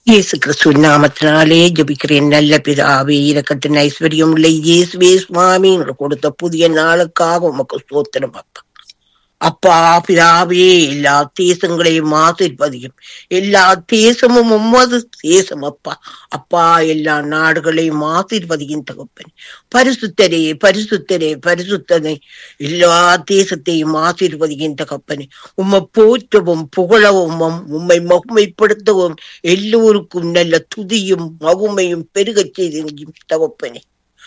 இயேசு கிறிஸ்துவின் நாமத்தினாலே ஜபிக்கிறேன் நல்ல பிதாவே இரக்கத்தின் ஐஸ்வர்யம் உள்ள இயேசுவே சுவாமி எங்களுக்கு கொடுத்த புதிய நாளுக்காக உமக்கு ஸ்தோத்திரம் அப்பா அப்பா பிதாவே எல்லா தேசங்களையும் ஆசிர்வதியும் எல்லா தேசமும் உம்மது தேசம் அப்பா அப்பா எல்லா நாடுகளையும் ஆசிர்வதியும் தகப்பன் பரிசுத்தரே பரிசுத்தரே பரிசுத்தனை எல்லா தேசத்தையும் ஆசீர்வதியின் தகப்பனே உம்மை போற்றவும் புகழவும் உம் உம்மை மகுமைப்படுத்தவும் எல்லோருக்கும் நல்ல துதியும் மகுமையும் பெருகச் செய்தும் தகப்பனே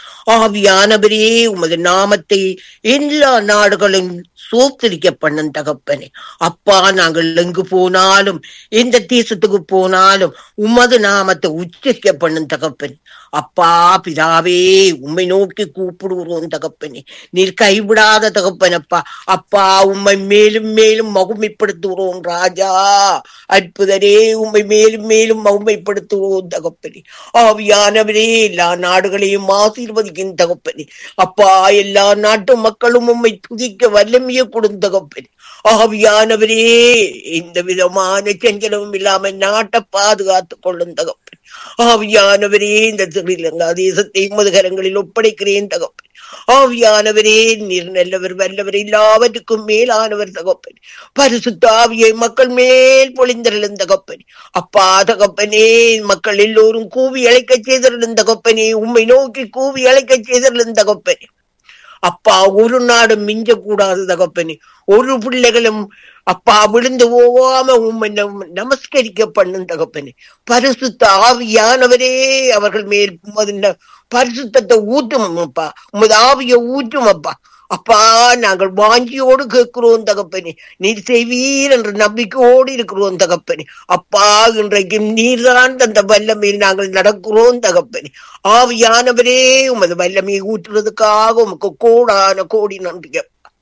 ஆவியானவரே உமது நாமத்தை எல்லா நாடுகளும் சோத்தரிக்க பண்ணும் தகப்பனே அப்பா நாங்கள் எங்கு போனாலும் எந்த தேசத்துக்கு போனாலும் உமது நாமத்தை உச்சரிக்க பண்ணும் தகப்பனே அப்பா பிதாவே உம்மை நோக்கி கூப்பிடுகிறோம் தகப்பனே நீர் கைவிடாத தகப்பனப்பா அப்பா உம்மை மேலும் மேலும் மகுமைப்படுத்துகிறோம் ராஜா அற்புதரே உம்மை மேலும் மேலும் மகுமைப்படுத்துகிறோம் தகப்பனே ஆவியானவரே எல்லா நாடுகளையும் ஆசீர்வதிக்கும் தகப்பனே அப்பா எல்லா நாட்டு மக்களும் உம்மை துதிக்க வல்லமையை கொடுக்கும் தகப்பனே ஆவியானவரே எந்த விதமான செஞ்சலமும் இல்லாம நாட்டை பாதுகாத்துக் கொள்ளும் தகப்பன் ஆவியானவரே இந்த ஸ்ரீலங்கா தேசத்தை முதுகரங்களில் ஒப்படைக்கிறேன் தகப்பன் ஆவியானவரே நீர் நல்லவர் வல்லவர் எல்லாவற்றுக்கும் மேலானவர் தகப்பன் பரிசுத்த ஆவியை மக்கள் மேல் பொழிந்தருளும் தகப்பன் அப்பா தகப்பனே மக்கள் எல்லோரும் கூவி அழைக்க செய்தருளும் தகப்பனே உம்மை நோக்கி கூவி அழைக்க செய்தருளும் தகப்பனே அப்பா ஒரு நாடும் மிஞ்ச கூடாது தகப்பனே ஒரு பிள்ளைகளும் அப்பா விழுந்து போகாம உண்மை நமஸ்கரிக்க பண்ணும் தகப்பனே பரிசுத்த ஆவியானவரே அவர்கள் மேல் உமது ந- பரிசுத்தத்தை ஊற்றும் அப்பா உமது ஆவிய ஊற்றும் அப்பா அப்பா நாங்கள் வாஞ்சியோடு கேட்கிறோம் தகப்பனே நீர் செய்வீர் என்ற நம்பிக்கையோடு இருக்கிறோம் தகப்பனே அப்பா இன்றைக்கும் நீர்தான் தந்த வல்லமையில் நாங்கள் நடக்கிறோம் தகப்பனே ஆவியானவரே உமது வல்லமையை ஊற்றுறதுக்காக உமக்கு கோடான கோடி நன்றி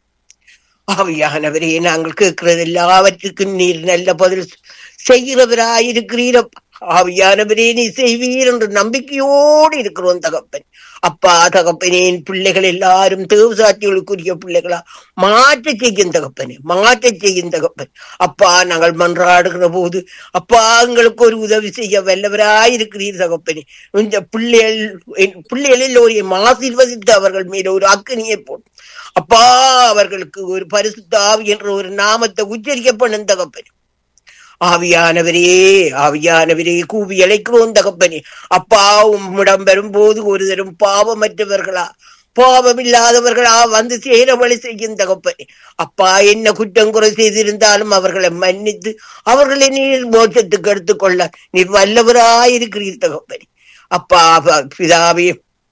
ஆவியானவரே நாங்கள் கேட்கிறது எல்லாவற்றுக்கும் நீர் நல்ல பதில் செய்கிறவராயிருக்கிறீரப்பா ஆவியானவரே நீ செய்வீர் என்று நம்பிக்கையோடு இருக்கிறோம் தகப்பன் அப்பா தகப்பனே என் பிள்ளைகள் எல்லாரும் தேவசாட்சிகளுக்குரிய பிள்ளைகளா மாற்ற செய்யும் தகப்பனே மாற்ற செய்யும் தகப்பன் அப்பா நாங்கள் மன்றாடுகிற போது அப்பா எங்களுக்கு ஒரு உதவி செய்ய வல்லவராயிருக்கிறீர் தகப்பனே இந்த பிள்ளைகள் என் பிள்ளைகள் எல்லோரையும் ஆசீர்வதித்து அவர்கள் மீது ஒரு அக்கனியை போட்டு அப்பா அவர்களுக்கு ஒரு பரிசுத்த ஆவி என்ற ஒரு நாமத்தை உச்சரிக்க பண்ணும் தகப்பனே ஆவியானவரே ஆவியானவரே கூவி அழைக்கிறோம் தகப்பனே அப்பா உம்மிடம் வரும்போது ஒரு தரும் பாவமற்றவர்களா பாவம் இல்லாதவர்களா வந்து சேர வழி செய்யும் தகப்பனே அப்பா என்ன குற்றம் குறை செய்திருந்தாலும் அவர்களை மன்னித்து அவர்களை நீர் மோட்சத்துக்கு எடுத்துக்கொள்ள நீர் வல்லவராயிருக்கிறீர் தகப்பனே அப்பா ப- பிதாவே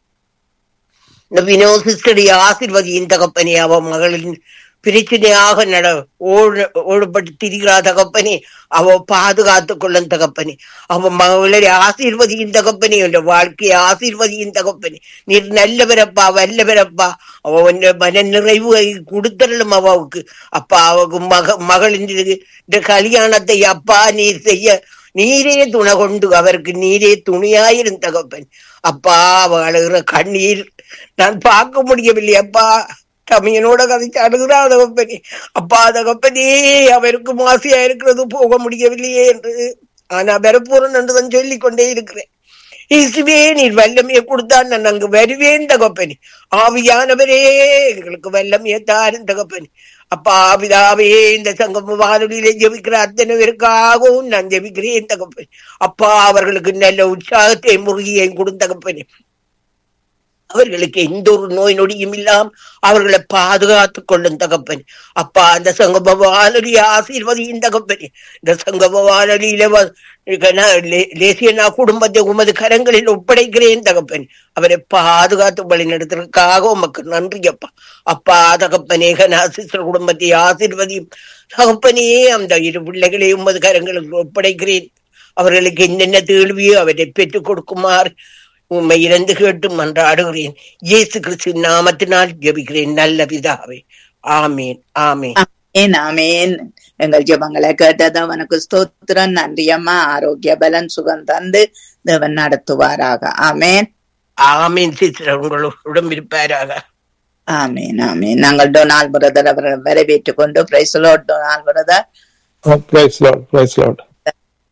இந்த வினோ சிஸ்டடி ஆசிர்வதியின் தகப்பனே அவ மகளின் பிரச்சனையாக நட ஓடு ஓடுபட்டு திரிகிறா தகப்பனே அவ பாதுகாத்துக் கொள்ளும் தகப்பனே அவ மகளை ஆசீர்வதியின் தகப்பனே உன் வாழ்க்கையை ஆசீர்வதியின் தகப்பனே நீர் நல்லவரப்பா வல்லவரப்பா அவ உன்னை மன நிறைவு கொடுத்தரலும் அவவுக்கு அப்பா அவக்கு மக மகளின் இது- இந்த கல்யாணத்தை அப்பா நீர் செய்ய நீரே துணை கொண்டு அவருக்கு நீரே துணியாயிரும் தகப்பன் அப்பா அவ அழுகிற கண்ணீர் நான் பார்க்க முடியவில்லை அப்பா தமையனோட கதைச்சு அழுகிறா தகப்பனே அப்பா தகப்பனே அவருக்கு மாசியா இருக்கிறது போக முடியவில்லையே என்று ஆனா வரப்போறேன் என்று தான் சொல்லிக் கொண்டே இருக்கிறேன் இயேசுவே நீர் வல்லமையை கொடுத்தா நான் அங்கு வருவேன் தகப்பனே ஆவியானவரே எங்களுக்கு வல்லமையை தாரும் தகப்பனே அப்பா பிதாவே இந்த சங்கம வானொலியில ஜெபிக்கிற அத்தனை பேருக்காகவும் நான் ஜெபிக்கிறேன் தகப்பனே அப்பா அவர்களுக்கு நல்ல உற்சாகத்தை முருகியையும் கொடுத்த தகப்பனே அவர்களுக்கு எந்த ஒரு நோய் நொடியும் இல்லாம் அவர்களை பாதுகாத்துக் கொள்ளும் தகப்பன் அப்பா அந்த சங்கம வானொலி ஆசீர்வதியின் தகப்பனே இந்த சங்கம வானொலியில வ- கன- லே- லேசியனா குடும்பத்தை உமது கரங்களில் ஒப்படைக்கிறேன் தகப்பன் அவரை பாதுகாத்து வழி நடத்துறதுக்காக உமக்கு நன்றி அப்பா அப்பா தகப்பனே கனாசிஸ்டர் குடும்பத்தை ஆசீர்வதியும் தகப்பனே அந்த இரு பிள்ளைகளை உமது கரங்களுக்கு ஒப்படைக்கிறேன் அவர்களுக்கு என்னென்ன தேழ்வியோ அவரை பெற்றுக் கொடுக்குமாறு உண்மை இறந்து கேட்டு மன்றாடுகிறேன் இயேசு கிறிஸ்து நாமத்தினால் ஜெபிக்கிறேன் நல்ல பிதாவே ஆமீன் ஆமீன் ஆமேன் ஆமேன் எங்கள் ஜெபங்களை கேட்டது அவனுக்கு ஸ்தோத்திரம் நன்றி அம்மா ஆரோக்கிய பலன் சுகம் தந்து தேவன் நடத்துவாராக ஆமேன் ஆமீன் சிஸ்டர் உங்களுடன் இருப்பாராக ஆமேன் ஆமேன் நாங்கள் டொனால் பிரதர் அவரை வரவேற்றுக் கொண்டு பிரைசலோ டொனால் brother Oh, praise Lord, praise Lord.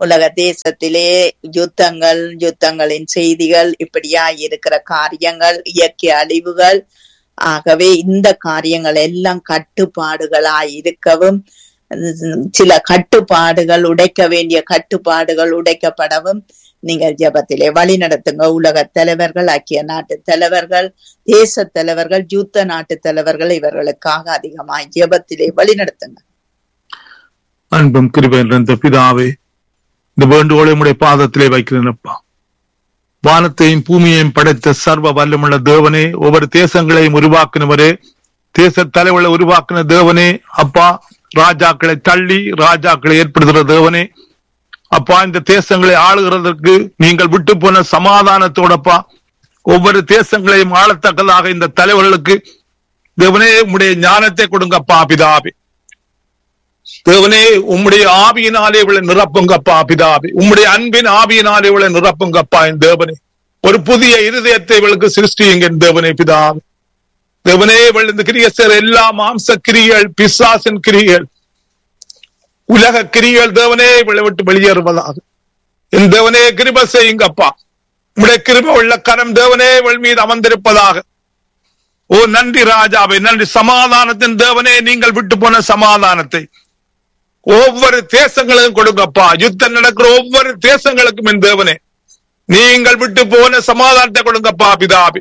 உலக தேசத்திலே யுத்தங்கள் யுத்தங்களின் செய்திகள் இப்படியா இருக்கிற காரியங்கள் இயற்கை அழிவுகள் ஆகவே இந்த காரியங்கள் எல்லாம் கட்டுப்பாடுகளாய் இருக்கவும் சில கட்டுப்பாடுகள் உடைக்க வேண்டிய கட்டுப்பாடுகள் உடைக்கப்படவும் நீங்கள் ஜபத்திலே வழி நடத்துங்க உலக தலைவர்கள் ஐக்கிய நாட்டு தலைவர்கள் தேச தலைவர்கள் யுத்த நாட்டு தலைவர்கள் இவர்களுக்காக அதிகமாய் ஜபத்திலே வழி நடத்துங்க அன்பும் கிருபை நிறைந்த பிதாவே இந்த வேண்டுகோளை உடைய பாதத்திலே வைக்கிறேனப்பா வானத்தையும் பூமியையும் படைத்த சர்வ வல்லமுள்ள தேவனே ஒவ்வொரு தேசங்களையும் உருவாக்கினவரே தேச தலைவர்களை உருவாக்கின தேவனே அப்பா ராஜாக்களை தள்ளி ராஜாக்களை ஏற்படுத்துகிற தேவனே அப்பா இந்த தேசங்களை ஆளுகிறதற்கு நீங்கள் விட்டு போன சமாதானத்தோடப்பா ஒவ்வொரு தேசங்களையும் ஆளத்தக்கதாக இந்த தலைவர்களுக்கு தேவனே உம்முடைய ஞானத்தை கொடுங்கப்பா பிதாபி தேவனே உம்முடைய ஆவியினாலே இவளை நிரப்புங்கப்பா பிதாபி உம்முடைய அன்பின் ஆவியினாலே இவளை நிரப்புங்கப்பா என் தேவனே ஒரு புதிய இருதயத்தை இவளுக்கு சிருஷ்டியுங்க என் தேவனே பிதாபி தேவனே இவள் இந்த கிரிய சேர எல்லா மாம்ச கிரிகள் பிசாசின் கிரிகள் உலக கிரிகள் தேவனே இவளை விட்டு வெளியேறுவதாக என் தேவனே கிருப செய்யுங்கப்பா உம்முடைய கிருப உள்ள கரம் தேவனே இவள் மீது அமர்ந்திருப்பதாக ஓ நன்றி ராஜாவே நன்றி சமாதானத்தின் தேவனே நீங்கள் விட்டு போன சமாதானத்தை ஒவ்வொரு தேசங்களுக்கும் கொடுங்கப்பா யுத்தம் நடக்கிற ஒவ்வொரு தேசங்களுக்கும் என் தேவனே நீங்கள் விட்டு போன சமாதானத்தை கொடுங்கப்பா பிதாபி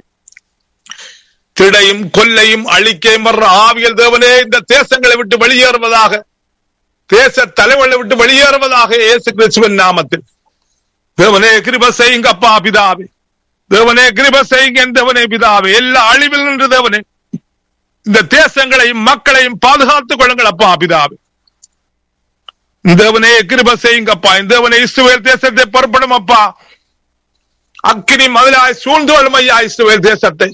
திடையும் கொல்லையும் அழிக்கையும் வர்ற ஆவியல் தேவனே இந்த தேசங்களை விட்டு வெளியேறுவதாக தேச தலைவர்களை விட்டு வெளியேறுவதாக இயேசு கிறிஸ்துவின் நாமத்தில் தேவனே கிருப செய்யுங்கப்பா பிதாவே தேவனே கிருப செய்யுங்க என் தேவனே பிதாவே எல்லா அழிவில் நின்று தேவனே இந்த தேசங்களையும் மக்களையும் பாதுகாத்துக் கொள்ளுங்கள் அப்பா பிதாவே தேவனே கிருப செய்யுங்கப்பா இந்த தேவனே இஸ்ரவேல் தேசத்தை பொறுப்படும் அப்பா அக்கினி மதிலாய் சூழ்ந்து கொள்ளும் ஐயா இஸ்ரவேல் தேசத்தை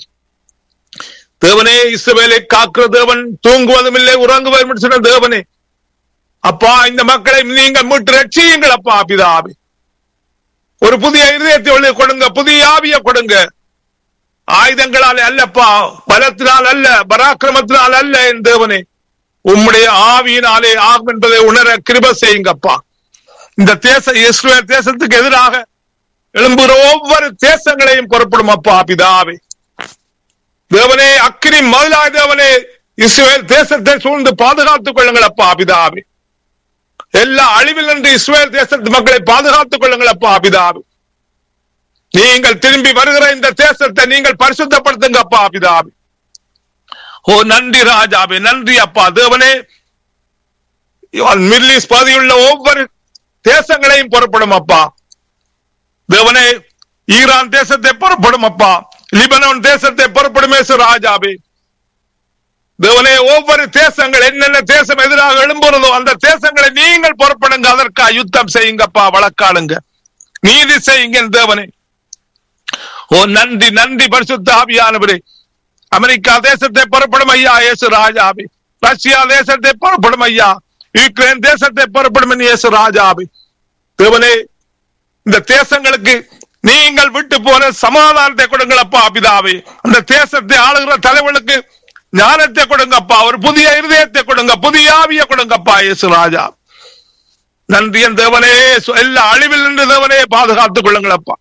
தேவனே இஸ்ரவேலை காக்கிற தேவன் தூங்குவதும் இல்லை உறங்குவதும் சொன்ன தேவனே அப்பா இந்த மக்களை நீங்கள் மீட்டு ரட்சியுங்கள் அப்பா பிதாவே ஒரு புதிய இருதயத்தை ஒளி கொடுங்க புதிய ஆவிய கொடுங்க ஆயுதங்களால் அல்லப்பா பலத்தினால் அல்ல பராக்கிரமத்தினால் அல்ல என் தேவனே உம்முடைய ஆவியினாலே ஆகும் என்பதை உணர கிருப செய்யுங்கப்பா இந்த தேச இஸ்ரேல் தேசத்துக்கு எதிராக எழும்புகிற ஒவ்வொரு தேசங்களையும் பொறுப்படும் அப்பா பிதாவே தேவனே அக்கினி மதுலாய் தேவனே இஸ்ரேல் தேசத்தை சூழ்ந்து பாதுகாத்துக் கொள்ளுங்கள் அப்பா பிதாவே எல்லா அழிவில் நின்று இஸ்ரேல் தேசத்து மக்களை பாதுகாத்துக் கொள்ளுங்கள் அப்பா பிதாவே நீங்கள் திரும்பி வருகிற இந்த தேசத்தை நீங்கள் பரிசுத்தப்படுத்துங்க அப்பா பிதாவே ஓ நன்றி ராஜாவே நன்றி அப்பா தேவனே மில்லிஸ் பகுதியுள்ள ஒவ்வொரு தேசங்களையும் புறப்படும் அப்பா தேவனே ஈரான் தேசத்தை புறப்படும் அப்பா லிபனோன் தேசத்தை புறப்படும் ராஜாவே தேவனே ஒவ்வொரு தேசங்கள் என்னென்ன தேசம் எதிராக எழும்புறதோ அந்த தேசங்களை நீங்கள் புறப்படுங்க அதற்காக யுத்தம் செய்யுங்கப்பா வழக்காடுங்க நீதி செய்யுங்க தேவனே ஓ நன்றி நன்றி பரிசுத்த ஆவியானவரே அமெரிக்கா தேசத்தை புறப்படும் ஐயா இயேசு ராஜாபி ரஷ்யா தேசத்தை புறப்படும் ஐயா யுக்ரைன் தேசத்தை புறப்படும் இயேசு ராஜாபி தேவனே இந்த தேசங்களுக்கு நீங்கள் விட்டு போன சமாதானத்தை கொடுங்களப்பா பிதாவே அந்த தேசத்தை ஆளுகிற தலைவர்களுக்கு ஞானத்தை கொடுங்கப்பா ஒரு புதிய இருதயத்தை கொடுங்க புதிய ஆவிய கொடுங்கப்பா இயேசு ராஜா நன்றி என் தேவனே எல்லா அழிவில் நின்று தேவனே பாதுகாத்துக் கொள்ளுங்களப்பா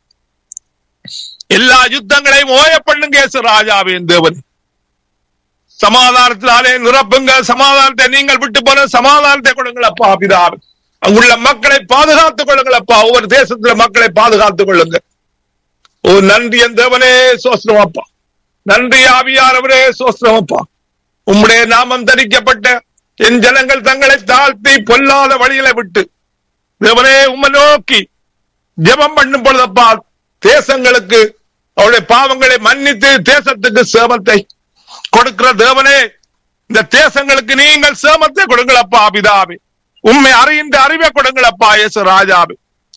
எல்லா யுத்தங்களையும் ஓய பண்ணுங்க இயேசு ராஜாவின் தேவன் சமாதானத்தினாலே நிரப்புங்க சமாதானத்தை நீங்கள் விட்டு போன சமாதானத்தை கொடுங்களப்பா பிதாவே அங்குள்ள மக்களை பாதுகாத்துக் கொள்ளுங்களப்பா ஒவ்வொரு தேசத்துல மக்களை பாதுகாத்துக் கொள்ளுங்க ஓ நன்றி என் தேவனே சோஸ்திரமப்பா நன்றி ஆவியானவரே சோஸ்திரமப்பா உம்முடைய நாமம் தரிக்கப்பட்ட என் ஜனங்கள் தங்களை தாழ்த்தி பொல்லாத வழிகளை விட்டு தேவனே உம்மை நோக்கி ஜெபம் பண்ணும் பொழுதப்பா தேசங்களுக்கு அவருடைய பாவங்களை மன்னித்து தேசத்துக்கு சேமத்தை கொடுக்கிற தேவனே இந்த தேசங்களுக்கு நீங்கள் சேமத்தை கொடுங்களப்பா பிதாவே உண்மை அறிகின்ற அறிவை கொடுங்களப்பா இயேசு ராஜாவே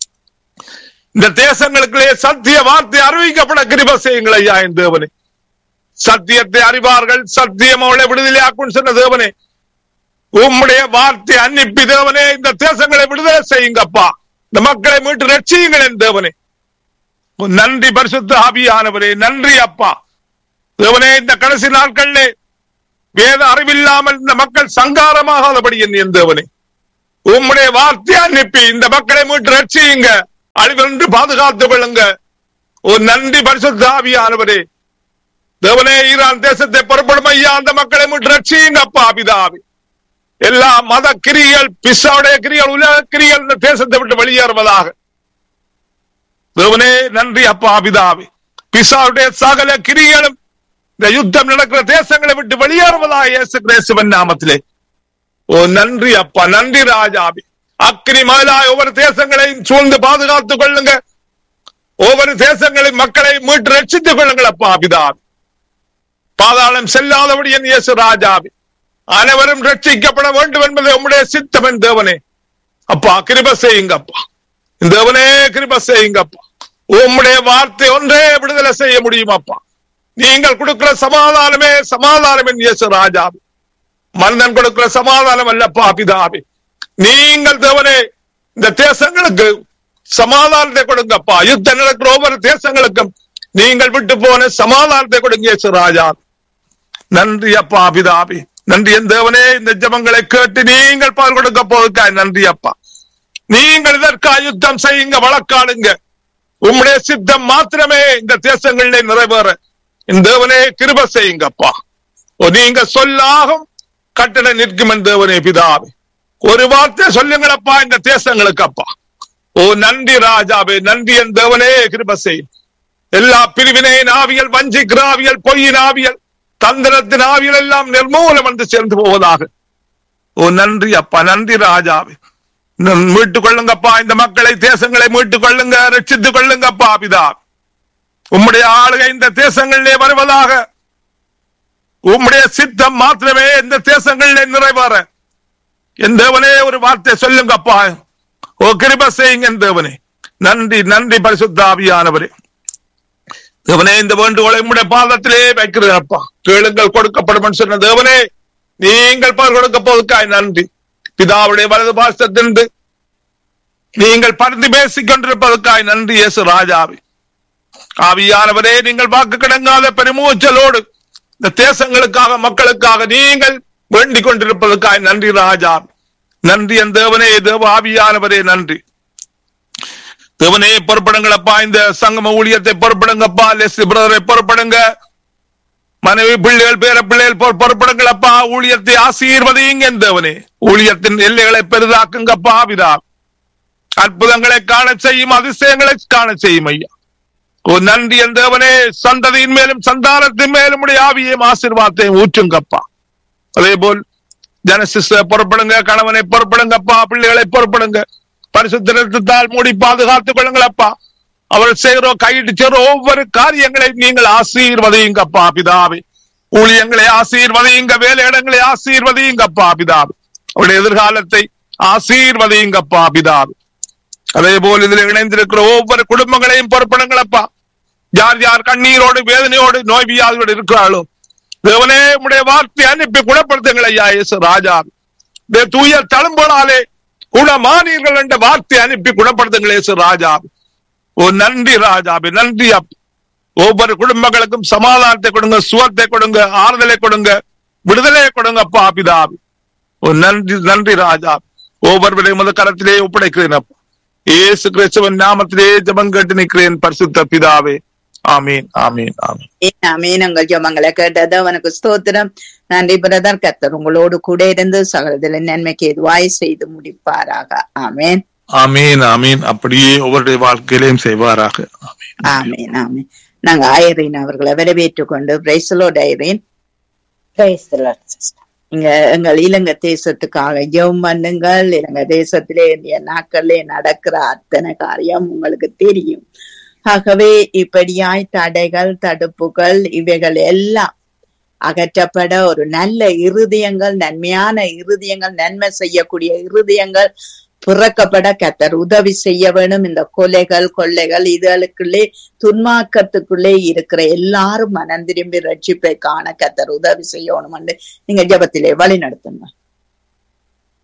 இந்த தேசங்களுக்குள்ளே சத்திய வார்த்தை அறிவிக்கப்பட கிருப செய்யுங்கள் ஐயா என் தேவனே சத்தியத்தை அறிவார்கள் சத்தியம் அவளை விடுதலை ஆக்கும் சொன்ன தேவனே உம்முடைய வார்த்தை அன்னிப்பி தேவனே இந்த தேசங்களை விடுதலை செய்யுங்கப்பா இந்த மக்களை மீட்டு ரட்சியுங்கள் என் தேவனே நன்றி பரிசுத்த ஆவியானவரே நன்றி அப்பா தேவனே இந்த கடைசி நாட்களிலே வேத அறிவில்லாமல் இந்த மக்கள் சங்காரமாகாதபடி என் தேவனே உம்முடைய வார்த்தை அனுப்பி இந்த மக்களை மீட்டு ரட்சியுங்க அழிவென்று பாதுகாத்துக் கொள்ளுங்க ஒரு நன்றி பரிசுத்த ஆவியானவரே தேவனே ஈரான் தேசத்தை புறப்படும் ஐயா அந்த மக்களை மீட்டு ரட்சியுங்க அப்பா பிதாவி எல்லா மத கிரிகள் பிசாவுடைய கிரிகள் உலக கிரிகள் இந்த தேசத்தை விட்டு வெளியேறுவதாக தேவனே நன்றி அப்பா பிதாவி பிசாவுடைய சகல கிரிகளும் இந்த யுத்தம் நடக்கிற தேசங்களை விட்டு வெளியேறுவதாக இயேசு கிறிஸ்துவின் நாமத்திலே ஓ நன்றி அப்பா நன்றி ராஜாபி அக்னி மயிலாய் ஒவ்வொரு தேசங்களையும் சூழ்ந்து பாதுகாத்துக் கொள்ளுங்க ஒவ்வொரு தேசங்களையும் மக்களை மீட்டு ரட்சித்துக் கொள்ளுங்கள் அப்பா பிதாவி பாதாளம் செல்லாதபடி என் இயேசு ராஜாவி அனைவரும் ரட்சிக்கப்பட வேண்டும் என்பதை உம்முடைய சித்தமன் தேவனே அப்பா கிருப செய்யுங்க அப்பா தேவனே கிருப செய்யுங்க அப்பா உம்முடைய வார்த்தை ஒன்றே விடுதலை செய்ய முடியும் அப்பா நீங்கள் கொடுக்கிற சமாதானமே சமாதானம் என் இயேசு ராஜாவி மன்னன் கொடுக்கிற சமாதானம் அல்லப்பா பிதாவே நீங்கள் தேவனே இந்த தேசங்களுக்கு சமாதானத்தை கொடுங்கப்பா யுத்தம் நடக்கிற ஒவ்வொரு தேசங்களுக்கும் நீங்கள் விட்டு போன சமாதானத்தை கொடுங்க இயேசு ராஜா நன்றி அப்பா பிதாபி நன்றி என் தேவனே இந்த ஜபங்களை கேட்டு நீங்கள் பால் கொடுக்க போவதுக்காய் நன்றி அப்பா நீங்கள் இதற்காக யுத்தம் செய்யுங்க வழக்காடுங்க உம்முடைய சித்தம் மாத்திரமே இந்த தேசங்களிலே நிறைவேற என் தேவனே கிருப செய்யுங்கப்பா ஓ, நீங்க சொல்லாகும் கட்டளை நிற்கும் என் தேவனே பிதாவே ஒரு வார்த்தை சொல்லுங்களப்பா இந்த தேசங்களுக்கு அப்பா ஓ நன்றி ராஜாவே நன்றி என் தேவனே கிருப செய் எல்லா பிரிவினையின் ஆவியல் வஞ்சிக்கிற ஆவியல் பொய்யின் ஆவியல் தந்திரத்தின் ஆவியல் எல்லாம் நிர்மூலம் வந்து சேர்ந்து போவதாக ஓ நன்றி அப்பா நன்றி ராஜாவே இன்னும் மீட்டுக் கொள்ளுங்கப்பா இந்த மக்களை தேசங்களை மீட்டுக் கொள்ளுங்க ரட்சித்துக் கொள்ளுங்கப்பா பிதா உம்முடைய ஆளுகை இந்த தேசங்களிலே வருவதாக உம்முடைய சித்தம் மாத்திரமே இந்த தேசங்களிலே நிறைவேற என் தேவனே ஒரு வார்த்தை சொல்லுங்கப்பா ஓ கிருப செய்யுங்க என் தேவனே நன்றி நன்றி பரிசுத்த ஆவியானவரே தேவனே இந்த வேண்டுகோளை உம்முடைய பாதத்திலே வைக்கிறேன் அப்பா கேளுங்கள் கொடுக்கப்படும் சொன்ன தேவனே நீங்கள் பார் கொடுக்க போவதற்காய் நன்றி பிதாவுடைய வலது பாசத்தின்று நீங்கள் பரிந்து பேசிக் கொண்டிருப்பதற்காய் நன்றி இயேசு ராஜாவே ஆவியானவரே நீங்கள் வாக்கு கிடங்காத பெருமூச்சலோடு இந்த தேசங்களுக்காக மக்களுக்காக நீங்கள் வேண்டிக் கொண்டிருப்பதற்காய் நன்றி ராஜா நன்றி என் தேவனே தேவ ஆவியானவரே நன்றி தேவனே பொறுப்படுங்களப்பா இந்த சங்கம ஊழியத்தை பொறுப்படுங்கப்பா லெஸ்லி பிரதரை பொறுப்படுங்க மனைவி பிள்ளைகள் பேர பிள்ளைகள் பொறு- பொறுப்படுங்களப்பா ஊழியத்தை ஆசீர்வதியுங்க என் தேவனே ஊழியத்தின் எல்லைகளை பெரிதாக்குங்கப்பா விதா அற்புதங்களை காண செய்யும் அதிசயங்களை காண செய்யும் ஐயா ஓ நன்றி என் தேவனே சந்ததியின் மேலும் சந்தானத்தின் மேலும் உடைய ஆவியையும் ஆசீர்வாதத்தையும் ஊற்றுங்கப்பா அதே போல் ஜனசிஸ்ட பொறுப்படுங்க கணவனை பொறுப்படுங்கப்பா பிள்ளைகளை பொறுப்படுங்க பரிசுத்த ரத்தத்தால் மூடி பாதுகாத்துக் கொள்ளுங்களப்பா அவர் செய்கிற கையிட்டு செய்கிற ஒவ்வொரு காரியங்களையும் நீங்கள் ஆசீர்வதியுங்கப்பா பிதாவே ஊழியங்களை ஆசீர்வதியுங்க வேலையிடங்களை ஆசீர்வதியுங்கப்பா பிதாவே அவருடைய எதிர்காலத்தை ஆசீர்வதியுங்கப்பா பிதாவே அதே போல் இதில் இணைந்திருக்கிற ஒவ்வொரு குடும்பங்களையும் பொறுப்படுங்களப்பா யார் யார் கண்ணீரோடு வேதனையோடு நோய் வியாதியோடு இருக்கிறாளோ தேவனே உடைய வார்த்தை அனுப்பி குணப்படுத்துங்கள் ஐயா இயேசு ராஜா இந்த தூய தழும்புகளாலே குணமானீர்கள் என்ற வார்த்தை அனுப்பி குணப்படுத்துங்கள் இயேசு ராஜா ஓ நன்றி ராஜாபி நன்றி அப் ஒவ்வொரு குடும்பங்களுக்கும் சமாதானத்தை கொடுங்க சுகத்தை கொடுங்க ஆறுதலை கொடுங்க விடுதலையை கொடுங்க அப்பா பிதாபி ஓ நன்றி நன்றி ராஜா ஒவ்வொருவரையும் உமது கரத்திலே ஒப்படைக்கிறேன் அப்பா இயேசு கிறிஸ்துவன் நாமத்திலே ஜெபம் கேட்டு நிற்கிறேன் பரிசுத்த பிதாவே ஆமீன் ஆமீன் ஆமீன் ஆமீன் உங்கள் ஜெபங்களை கேட்டது அவனுக்கு ஸ்தோத்திரம் நன்றி பிரதர் கர்த்தர் உங்களோடு கூட இருந்து சகலதில நன்மைக்கு எதுவாய் செய்து முடிப்பாராக ஆமேன் ஆமீன் ஆமீன் அப்படியே ஒவ்வொருடைய வாழ்க்கையிலையும் செய்வாராக ஆமீன் ஆமீன் ஆமீன் நாங்க ஐரீன் அவர்களை வரவேற்றுக் கொண்டு பிரைசலோட Zareen Praise the Lord, sister. இங்க எங்கள் இலங்கை தேசத்துக்காக ஜெபம் பண்ணுங்கள் இலங்கை தேசத்திலே இந்த நாட்களிலே நடக்கிற அத்தனை காரியம் உங்களுக்கு தெரியும் ஆகவே இப்படியாய் தடைகள் தடுப்புகள் இவைகள் எல்லாம் அகற்றப்பட ஒரு நல்ல இருதயங்கள் நன்மையான இருதயங்கள் நன்மை செய்யக்கூடிய இருதயங்கள் பிறக்கப்பட கத்தர் உதவி செய்ய வேணும் இந்த கொலைகள் கொள்ளைகள் இதுகளுக்குள்ளே துன்மாக்கத்துக்குள்ளே இருக்கிற எல்லாரும் மனம் திரும்பி ரட்சிப்பை காண கத்தர் உதவி செய்யணும் நீங்க ஜெபத்திலே வழி நடத்துங்க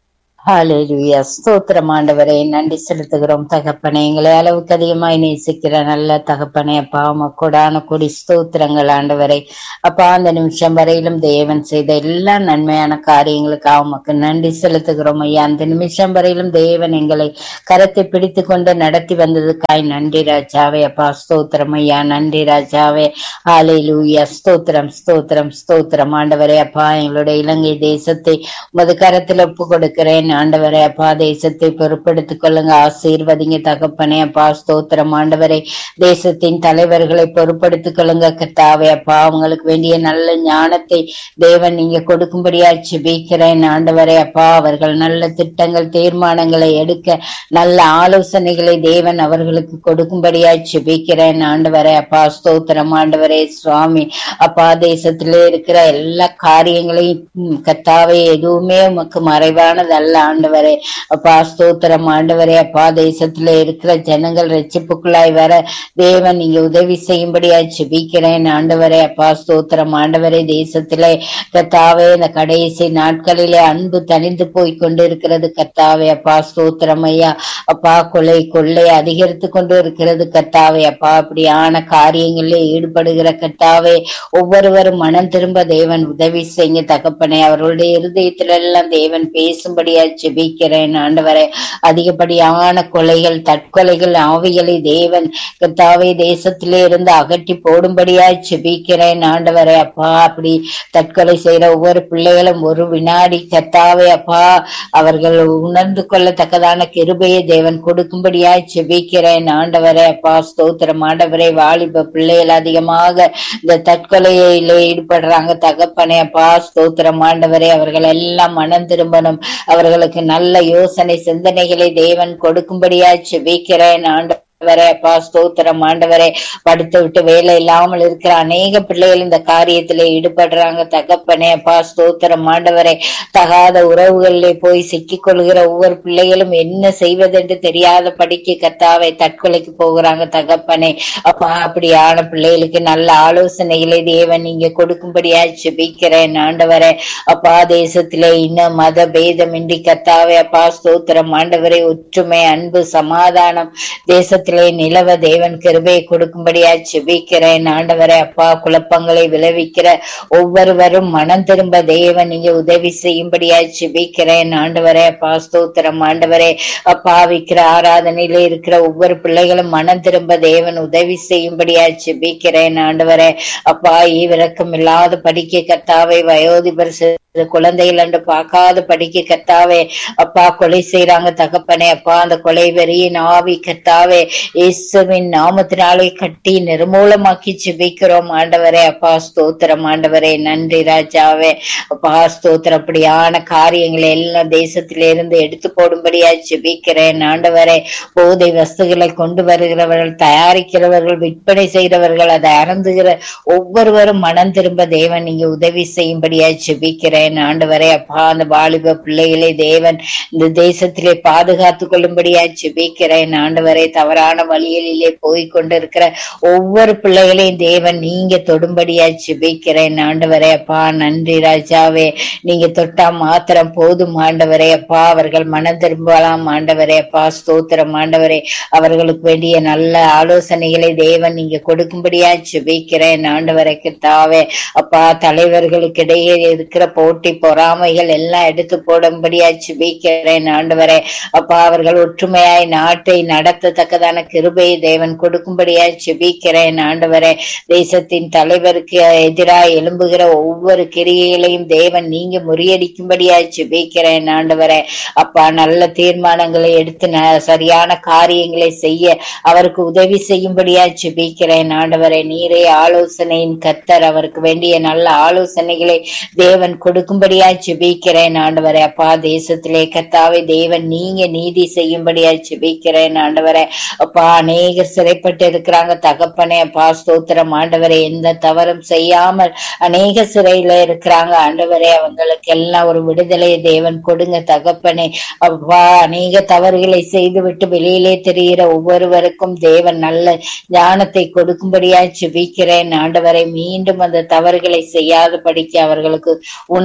ஹalleluya ஸ்தோத்திரம் ஆண்டவரே நன்றி செலுத்துகிறோம் தகப்பனே எங்களை அளவுக்கு அதிகமாய் நேசிக்கிற நல்ல தகப்பனே அப்பா உமக்கூடான கொடி ஸ்தோத்திரங்கள் ஆண்டவரே அப்பா அந்த நிமிஷம் வரையிலும் தேவன் செய்த எல்லா நன்மையான காரியங்களுக்காக உமக்கு நன்றி செலுத்துகிறோம் ஐயா அந்த நிமிஷம் வரையிலும் தேவன் எங்களை கரத்தை பிடித்து கொண்டு நடத்தி வந்ததுக்காய் நன்றி ராஜாவே அப்பா ஸ்தோத்திரம் ஐயா நன்றி ராஜாவே ஹalleluya ஸ்தோத்திரம் ஸ்தோத்திரம் ஸ்தோத்திரம் ஆண்டவரே அப்பா எங்களுடைய இலங்கை தேசத்தை உமது கரத்தில் ஒப்பு கொடுக்கிறேன் ஆண்டவரே அப்பா தேசத்தை பொறுப்பெடுத்துக் கொள்ளுங்க ஆசீர்வதிங்க தகப்பனே அப்பா ஸ்தோத்திரம் ஆண்டவரே தேசத்தின் தலைவர்களை பொறுப்படுத்திக் கொள்ளுங்க கர்த்தாவே அப்பா அவங்களுக்கு வேண்டிய நல்ல ஞானத்தை தேவன் நீங்க கொடுக்கும்படியா ஜெபிக்கிறேன் ஆண்டவரே அப்பா அவர்கள் நல்ல திட்டங்கள் தீர்மானங்களை எடுக்க நல்ல ஆலோசனைகளை தேவன் அவர்களுக்கு கொடுக்கும்படியா ஜெபிக்கிறேன் ஆண்டவரே அப்பா ஸ்தோத்திரம் ஆண்டவரே சுவாமி அப்பா தேசத்திலே இருக்கிற எல்லா காரியங்களையும் ம், கர்த்தாவே எதுவுமே உமக்கு மறைவானதல்ல ஆண்டவரே அப்பா ஸ்தோத்திரம் ஆண்டவரே அப்பா தேசத்திலே இருக்கிற ஜனங்கள் ரட்சிப்புக்குள்ளாய் வர தேவன் நீங்க உதவி செய்யும்படியா ஜெபிக்கிறேன் ஆண்டவரே அப்பா ஸ்தோத்திரம் ஆண்டவரே தேசத்திலே கர்த்தாவே இந்த கடைசி நாட்களிலே அன்பு தணிந்து போய் கொண்டிருக்கிறது கர்த்தாவே அப்பா ஸ்தோத்திரம் ஐயா அப்பா கொலை கொள்ளை அதிகரித்து கொண்டு இருக்கிறது கர்த்தாவே அப்பா அப்படியான காரியங்களில் ஈடுபடுகிற கர்த்தாவே ஒவ்வொருவரும் மனம் திரும்ப தேவன் உதவி செய்ய தகப்பனே அவர்களுடைய இருதயத்தில எல்லாம் தேவன் பேசும்படியா ஜெபிக்கிறேன் ஆண்டவரே அதிகப்படியான கொலைகள் தற்கொலைகள் ஆவிகளை தேவன் கர்த்தாவே தேசத்திலே இருந்து அகற்றி போடும்படியா ஜெபிக்கிறேன் ஆண்டவரே அப்பா அப்படி தற்கொலை செய்யற ஒவ்வொரு பிள்ளைகளும் ஒரு வினாடி கர்த்தாவே அப்பா அவர்கள் உணர்ந்து கொள்ளத்தக்கதான கிருபையை தேவன் கொடுக்கும்படியா ஜெபிக்கிறேன் ஆண்டவரே அப்பா ஸ்தோத்திரம் ஆண்டவரே வாலிப பிள்ளைகள் அதிகமாக இந்த தற்கொலையில ஈடுபடுறாங்க தகப்பனே அப்பா ஸ்தோத்திரம் ஆண்டவரே அவர்கள் எல்லாம் மனம் திரும்பணும் அவர்களுக்கு நல்ல யோசனை சிந்தனைகளை தேவன் கொடுக்கும்படியா ஜெபிக்கிறேன் ஆண்டவரே அப்பா ஸ்தோத்திரம் ஆண்டவரே படுத்து விட்டு வேலை இல்லாமல் இருக்கிற அநேக பிள்ளைகள் இந்த காரியத்திலே ஈடுபடுறாங்க தகப்பனே அப்பா ஸ்தோத்திரம் ஆண்டவரே தகாத உறவுகளிலே போய் சிக்கிக் கொள்கிற ஒவ்வொரு பிள்ளைகளும் என்ன செய்வதென்று தெரியாத படிக்க கத்தாவை தற்கொலைக்கு போகிறாங்க தகப்பனே அப்பா அப்படியான பிள்ளைகளுக்கு நல்ல ஆலோசனைகளை தேவன் நீங்க கொடுக்கும்படியா ஜெபிக்கிறேன் ஆண்டவரே அப்பா தேசத்திலே இன்னும் மத பேதமின்றி கத்தாவே அப்பா ஸ்தோத்திரம் ஆண்டவரே ஒற்றுமை அன்பு சமாதானம் தேசத்திலே நிலவ தேவன் கிருபையை கொடுக்கும்படியா ஜெபிக்கிறேன் ஆண்டவரே அப்பா குழப்பங்களை விளைவிக்கிற ஒவ்வொருவரும் மனம் திரும்ப தேவன் நீங்க உதவி செய்யும்படியா ஜெபிக்கிறேன் ஆண்டவரே அப்பா ஸ்தோத்திரம் ஆண்டவரே அப்பா விக்கிற ஆராதனையில இருக்கிற ஒவ்வொரு பிள்ளைகளும் மனம் திரும்ப தேவன் உதவி செய்யும்படியா ஜெபிக்கிறேன் ஆண்டவரே அப்பா ஈவிரக்கம் இல்லாத படிக்க கத்தாவை வயோதிபர் சிறு குழந்தைகள் என்று பார்க்காத படிக்க கத்தாவே அப்பா கொலை செய்யறாங்க தகப்பனே அப்பா அந்த கொலை வெறியின் ஆவி கத்தாவே இயேசுவின் நாமத்தினாலே கட்டி நிர்மூலமாக்கி ஜெபிக்கிறோம் ஆண்டவரே அப்பா ஸ்தோத்திரம் ஆண்டவரே நன்றி ராஜாவே அப்பா ஸ்தோத்திரம் அப்படியான காரியங்களை எல்லாம் தேசத்திலிருந்து இருந்து எடுத்து போடும்படியா ஜெபிக்கிறேன் ஆண்டவரே போதை வஸ்துகளை கொண்டு வருகிறவர்கள் தயாரிக்கிறவர்கள் விற்பனை செய்கிறவர்கள் அதை அறந்துகிற ஒவ்வொருவரும் மனம் திரும்ப தேவன் நீங்க உதவி செய்யும்படியா ஜெபிக்கிறேன் ஆண்டவரே அப்பா அந்த வாலிப பிள்ளைகளை தேவன் இந்த தேசத்திலே பாதுகாத்து கொள்ளும்படியா ஜெபிக்கிறேன் ஆண்டவரே தவறான வழிகளிலே போய் கொண்டிருக்கிற ஒவ்வொரு பிள்ளைகளையும் தேவன் நீங்க தொடும்படியா ஜெபிக்கிறேன் ஆண்டவரே அப்பா நன்றி ராஜாவே நீங்க தொட்டா மாத்திரம் போதும் ஆண்டவரே அப்பா அவர்கள் மனம் திரும்பலாம் ஆண்டவரே அப்பா ஸ்தோத்திரம் ஆண்டவரே அவர்களுக்கு வேண்டிய நல்ல ஆலோசனைகளை தேவன் நீங்க கொடுக்கும்படியா ஜெபிக்கிறேன் ஆண்டவரை தாவே அப்பா தலைவர்களுக்கு இடையே இருக்கிற போட்டி பொறாமைகள் எல்லாம் எடுத்து போடும்படியா ஜெபிக்கிறேன் ஆண்டவரே அப்பா அவர்கள் ஒற்றுமையாய் நாட்டை நடத்தத்தக்கதான கிருபையை தேவன் கொடுக்கும்படியா ஜெபிக்கிறேன் ஆண்டவரே தேசத்தின் தலைவருக்கு எதிராய் எழும்புகிற ஒவ்வொரு கிரியைகளையும் தேவன் நீங்க முறியடிக்கும்படியா ஜெபிக்கிறேன் ஆண்டவரே அப்பா நல்ல தீர்மானங்களை எடுத்து ந- சரியான காரியங்களை செய்ய அவருக்கு உதவி செய்யும்படியா ஜெபிக்கிறேன் ஆண்டவரே நீரே ஆலோசனையின் கத்தர் அவருக்கு வேண்டிய நல்ல ஆலோசனைகளை தேவன் கொடுக்கும்படியா ஜெபிக்கிறேன் ஆண்டவரே அப்பா தேசத்திலே கத்தாவே தேவன் நீங்க நீதி செய்யும்படியா ஜெபிக்கிறேன் ஆண்டவரே அப்பா அநேகர் சிறைப்பட்டு இருக்கிறாங்க தகப்பனே அப்பா ஸ்தோத்திரம் ஆண்டவரே எந்த தவறும் செய்யாமல் அநேக சிறையில இருக்கிறாங்க ஆண்டவரே அவங்களுக்கு எல்லாம் ஒரு விடுதலையை தேவன் கொடுங்க தகப்பனே அப்பா அநேக தவறுகளை செய்துவிட்டு வெளியிலே தெரிகிற ஒவ்வொருவருக்கும் தேவன் நல்ல ஞானத்தை கொடுக்கும்படியா ஜெபிக்கிறேன் ஆண்டவரை மீண்டும் அந்த தவறுகளை செய்யாத படிக்க அவர்களுக்கு உணர்வு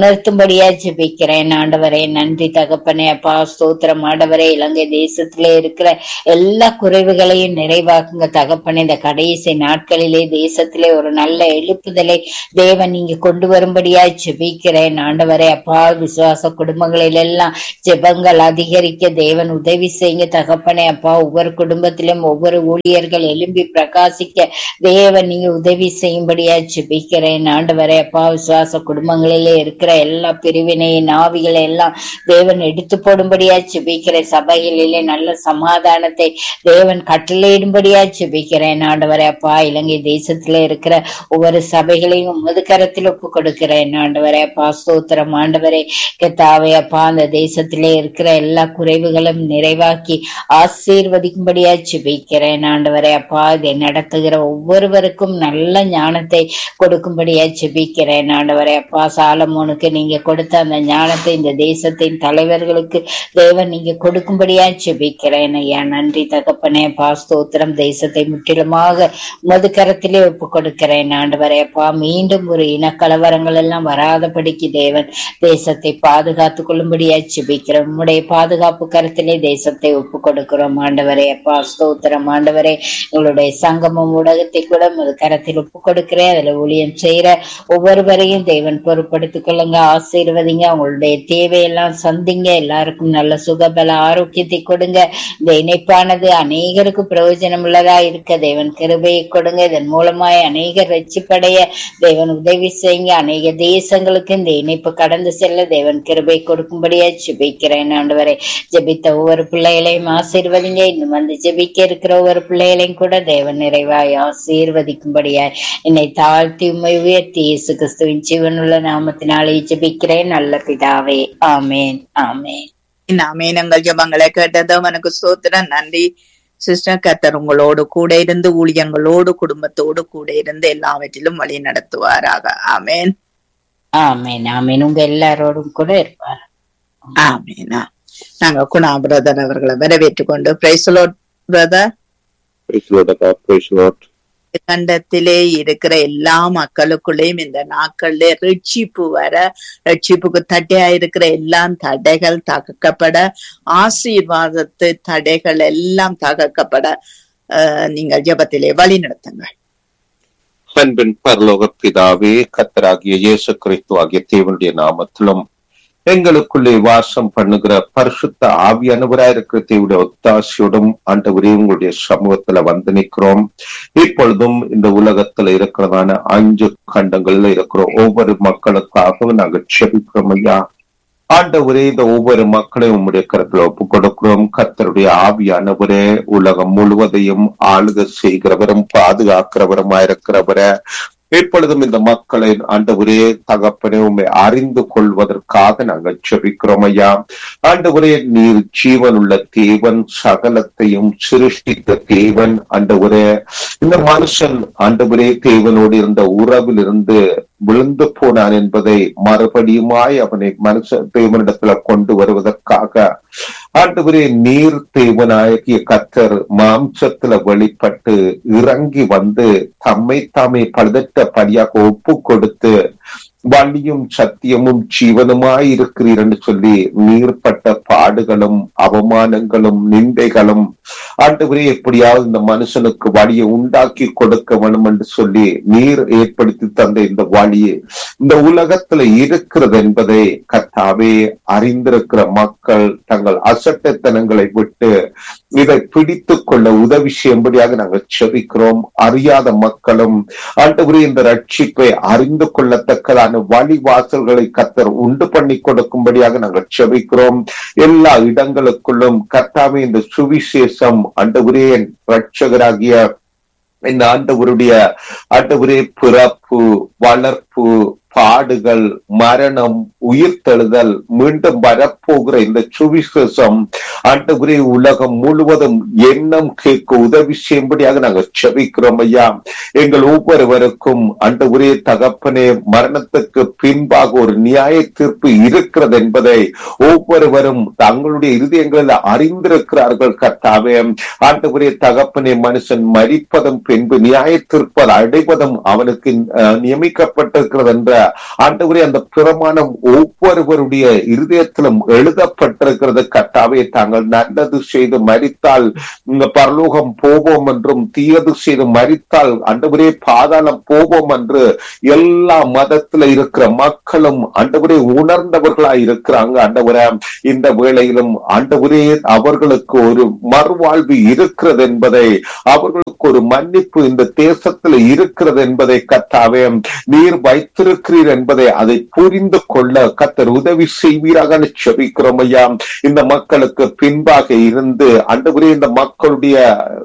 உணர்த்தும்படியா ஜெபிக்கிறேன் ஆண்டவரே நன்றி தகப்பனே அப்பா ஸ்தோத்திரம் ஆண்டவரே இலங்கை தேசத்திலே இருக்கிற எல்லா குறைவுகளையும் நிறைவாக்குங்க தகப்பனே இந்த கடைசி நாட்களிலே தேசத்திலே ஒரு நல்ல எழுப்புதலை தேவன் நீங்க கொண்டு வரும்படியா ஜெபிக்கிறேன் ஆண்டவரே அப்பா விசுவாச குடும்பங்களில் எல்லாம் ஜெபங்கள் அதிகரிக்க தேவன் உதவி செய்யுங்க தகப்பனே அப்பா ஒவ்வொரு குடும்பத்திலும் ஒவ்வொரு ஊழியர்கள் எழும்பி பிரகாசிக்க தேவன் நீங்க உதவி செய்யும்படியா ஜெபிக்கிறேன் ஆண்டவரே அப்பா விசுவாச குடும்பங்களிலே இருக்கிற எல்லா பிரிவினையின் ஆவிகளை எல்லாம் தேவன் எடுத்து போடும்படியா ஜெபிக்கிறேன் சபைகளிலே நல்ல சமாதானத்தை தேவன் கட்டளையிடும்படியா ஜெபிக்கிறேன் ஆண்டவரே அப்பா இலங்கை தேசத்துல இருக்கிற ஒவ்வொரு சபைகளையும் உமது கரத்தில் ஒப்பு கொடுக்கிறேன் ஆண்டவரே அப்பா ஸ்தோத்திரம் ஆண்டவரே கத்தாவே அப்பா அந்த தேசத்திலே இருக்கிற எல்லா குறைவுகளும் நிறைவாக்கி ஆசீர்வதிக்கும்படியா ஜெபிக்கிறேன் ஆண்டவரே அப்பா இதை நடத்துகிற ஒவ்வொருவருக்கும் நல்ல ஞானத்தை கொடுக்கும்படியா ஜெபிக்கிறேன் ஆண்டவரே அப்பா சாலமோனுக்கு நீங்க கொடுத்த அந்த ஞானத்தை இந்த தேசத்தின் தலைவர்களுக்கு தேவன் நீங்க கொடுக்கும்படியா ஜெபிக்கிறேன் ஐயா நன்றி தகப்பனே அப்பா ஸ்தோத்திரம் தேசத்தை முற்றிலுமாக உமது கரத்திலே ஒப்பு கொடுக்கிறேன் ஆண்டவரே அப்பா மீண்டும் ஒரு இனக்கலவரங்கள் எல்லாம் வராதபடிக்கு தேவன் தேசத்தை பாதுகாத்துக் கொள்ளும்படியா ஜெபிக்கிறோம் உம்முடைய பாதுகாப்பு கரத்திலே தேசத்தை ஒப்பு கொடுக்கிறோம் ஆண்டவரே அப்பா ஸ்தோத்திரம் ஆண்டவரே எங்களுடைய சங்கமம் ஊடகத்தை கூட உமது கரத்தில் ஒப்பு கொடுக்கிறேன் அதுல ஊழியம் செய்யற ஒவ்வொருவரையும் தேவன் பொறுப்படுத்திக் கொள்ளுங்க ஆசீர்வதிங்க அவங்களுடைய தேவையெல்லாம் சந்திங்க எல்லாருக்கும் நல்ல சுகபல ஆரோக்கியத்தை கொடுங்க இந்த இணைப்பானது அநேகருக்கு பிரயோஜனம் உள்ளதா இருக்க தேவன் கிருபையை கொடுங்க இதன் மூலமாய் அநேகர் ரட்சிப்படைய தேவன் உதவி செய்யுங்க அநேக தேசங்களுக்கு இந்த இணைப்பு கடந்து செல்ல தேவன் கிருபை கொடுக்கும்படியா ஜெபிக்கிறேன் ஆண்டவரே ஜெபித்த ஒவ்வொரு பிள்ளைகளையும் ஆசீர்வதிங்க இன்னும் வந்து ஜெபிக்க இருக்கிற ஒவ்வொரு பிள்ளைகளையும் கூட தேவன் நிறைவாய் ஆசீர்வதிக்கும்படியா என்னை தாழ்த்தி உண்மை உயர்த்தி இயேசு கிறிஸ்துவின் ஜீவனுள்ள நாமத்தினாலே ஜெபிக்கிறேன் நல்ல பிதாவே ஆமேன் ஆமேன் நாமே எங்கள் ஜபங்களை கேட்டது உனக்கு சோத்திரம் நன்றி சிஸ்டர் கத்தர் உங்களோடு கூட இருந்து ஊழியங்களோடு குடும்பத்தோடு கூட இருந்து எல்லாவற்றிலும் வழி நடத்துவாராக ஆமேன் ஆமேன் ஆமேன் உங்க எல்லாரோடும் கூட இருப்பார் ஆமேனா நாங்க குணா பிரதர் அவர்களை வரவேற்றுக் கொண்டு praise the Lord brother Praise the Lord, Akka. Praise the Lord. கண்டத்திலே இருக்கிற எல்லா மக்களுக்குள்ளேயும் இந்த நாட்கள்ல ரட்சிப்பு வர ரட்சிப்புக்கு தடையா இருக்கிற எல்லா தடைகள் தகக்கப்பட ஆசீர்வாதத்து தடைகள் எல்லாம் தகக்கப்பட அஹ், நீங்கள் ஜெபத்திலே வழி நடத்துங்கள் அன்பின் பரலோக பிதாவே கத்தராகிய இயேசு கிறிஸ்து ஆகிய தேவனுடைய நாமத்திலும் எங்களுக்குள்ளே வாசம் பண்ணுகிற பரிசுத்த ஆவியானவராயிருக்கிற தேவனுடைய ஒத்தாசையோடும் ஆண்டவரே உங்களுடைய சமூகத்துல வந்து நிற்கிறோம் இப்பொழுதும் இந்த உலகத்துல இருக்கிறதான அஞ்சு கண்டங்கள்ல இருக்கிற ஒவ்வொரு மக்களுக்காகவும் நாங்கள் செபிக்கிறோம் ஐயா ஆண்டவரே இந்த ஒவ்வொரு மக்களையும் உம்முடைய கருத்துல ஒப்பு கொடுக்கிறோம் கர்த்தருடைய ஆவியானவரே உலகம் முழுவதையும் ஆளுக செய்கிறவரும் பாதுகாக்கிறவருமாயிருக்கிறவரே இப்பொழுதும் இந்த மக்களை ஆண்டவரே தகப்பனே உண்மை அறிந்து கொள்வதற்காக நாங்கள் செபிக்கிறோம் ஐயா ஆண்டவரே நீர் ஜீவனுள்ள தேவன் சகலத்தையும் சிருஷ்டித்த தேவன் ஆண்டவரே இந்த மனுஷன் ஆண்டவரே தேவனோடு இருந்த உறவில் இருந்து விழுந்து போனான் என்பதை மறுபடியுமாய் அவனை மனுஷ தேவனிடத்துல கொண்டு வருவதற்காக ஆண்டவரே நீர் தேவனாகிய கத்தர் மாம்சத்துல வெளிப்பட்டு இறங்கி வந்து தம்மை தாமே பழுதற்ற படியாக ஒப்பு கொடுத்து வழியும் சத்தியமும் ஜீவனுமாய் இருக்கிறீர் என்று சொல்லி நீர்பட்ட பாடுகளும் அவமானங்களும் நிந்தைகளும் ஆண்டவரே எப்படியாவது இந்த மனுஷனுக்கு வழியை உண்டாக்கி கொடுக்க வேணும் என்று சொல்லி நீர் ஏற்படுத்தி தந்த இந்த வழியை இந்த உலகத்துல இருக்கிறது என்பதை கர்த்தாவே அறிந்திருக்கிற மக்கள் தங்கள் அசட்டத்தனங்களை விட்டு இதை பிடித்துக் கொள்ள உதவி செய்யும்படியாக நாங்கள் செபிக்கிறோம் அறியாத மக்களும் ஆண்டவரே இந்த ரட்சிப்பை அறிந்து கொள்ளத்தக்கதான வழி வாசல்களை கத்தர் உண்டு பண்ணி கொடுக்கும்படியாக நாங்கள் செபிக்கிறோம் எல்லா இடங்களுக்குள்ளும் கர்த்தாவே இந்த சுவிசேஷம் ஆண்டவரே என் ரட்சகராகிய இந்த ஆண்டவருடைய ஆண்டவரே பிறப்பு வளர்ப்பு பாடுகள் மரணம் உயிர்த்தெழுதல் மீண்டும் வரப்போகிற இந்த சுவிசேஷம் ஆண்டவரே உலகம் முழுவதும் எண்ணம் கேட்க உதவி செய்யும்படியாக நாங்கள் செபிக்கிறோம் ஐயா எங்கள் ஒவ்வொருவருக்கும் ஆண்டவரே தகப்பனே மரணத்துக்கு பின்பாக ஒரு நியாய தீர்ப்பு இருக்கிறது என்பதை ஒவ்வொருவரும் தங்களுடைய இருதயங்களில் அறிந்திருக்கிறார்கள் கர்த்தாவே ஆண்டவரே தகப்பனே மனுஷன் மரிப்பதும் பின்பு நியாய தீர்ப்பல் அடைவதும் அவனுக்கு அஹ், நியமிக்கப்பட்டிருக்கிறது என்ற ஆண்டவரே அந்த பிரமாணம் ஒவ்வொருவருடைய இருதயத்திலும் எழுதப்பட்டிருக்கிறது கட்டாவே தாங்கள் நல்லது செய்து மரித்தால் இந்த பரலோகம் போவோம் என்றும் தீயது செய்து மரித்தால் ஆண்டவரே பாதாளம் போவோம் என்று எல்லா மதத்துல இருக்கிற மக்களும் ஆண்டவரே உணர்ந்தவர்களாய் இருக்கிறாங்க ஆண்டவரே இந்த வேளையிலும் ஆண்டவரே அவர்களுக்கு ஒரு மறுவாழ்வு இருக்கிறது என்பதை அவர்களுக்கு ஒரு மன்னிப்பு இந்த தேசத்துல இருக்கிறது என்பதை கத்தாவே நீர் வைத்திருக்கிறீர் என்பதை அதை புரிந்து கொள்ள கத்தர் உதவி செய்வீராக செபிக்கிறோம் ஐயா இந்த மக்களுக்கு பின்பாக இருந்து அன்றுவரே இந்த மக்களுடைய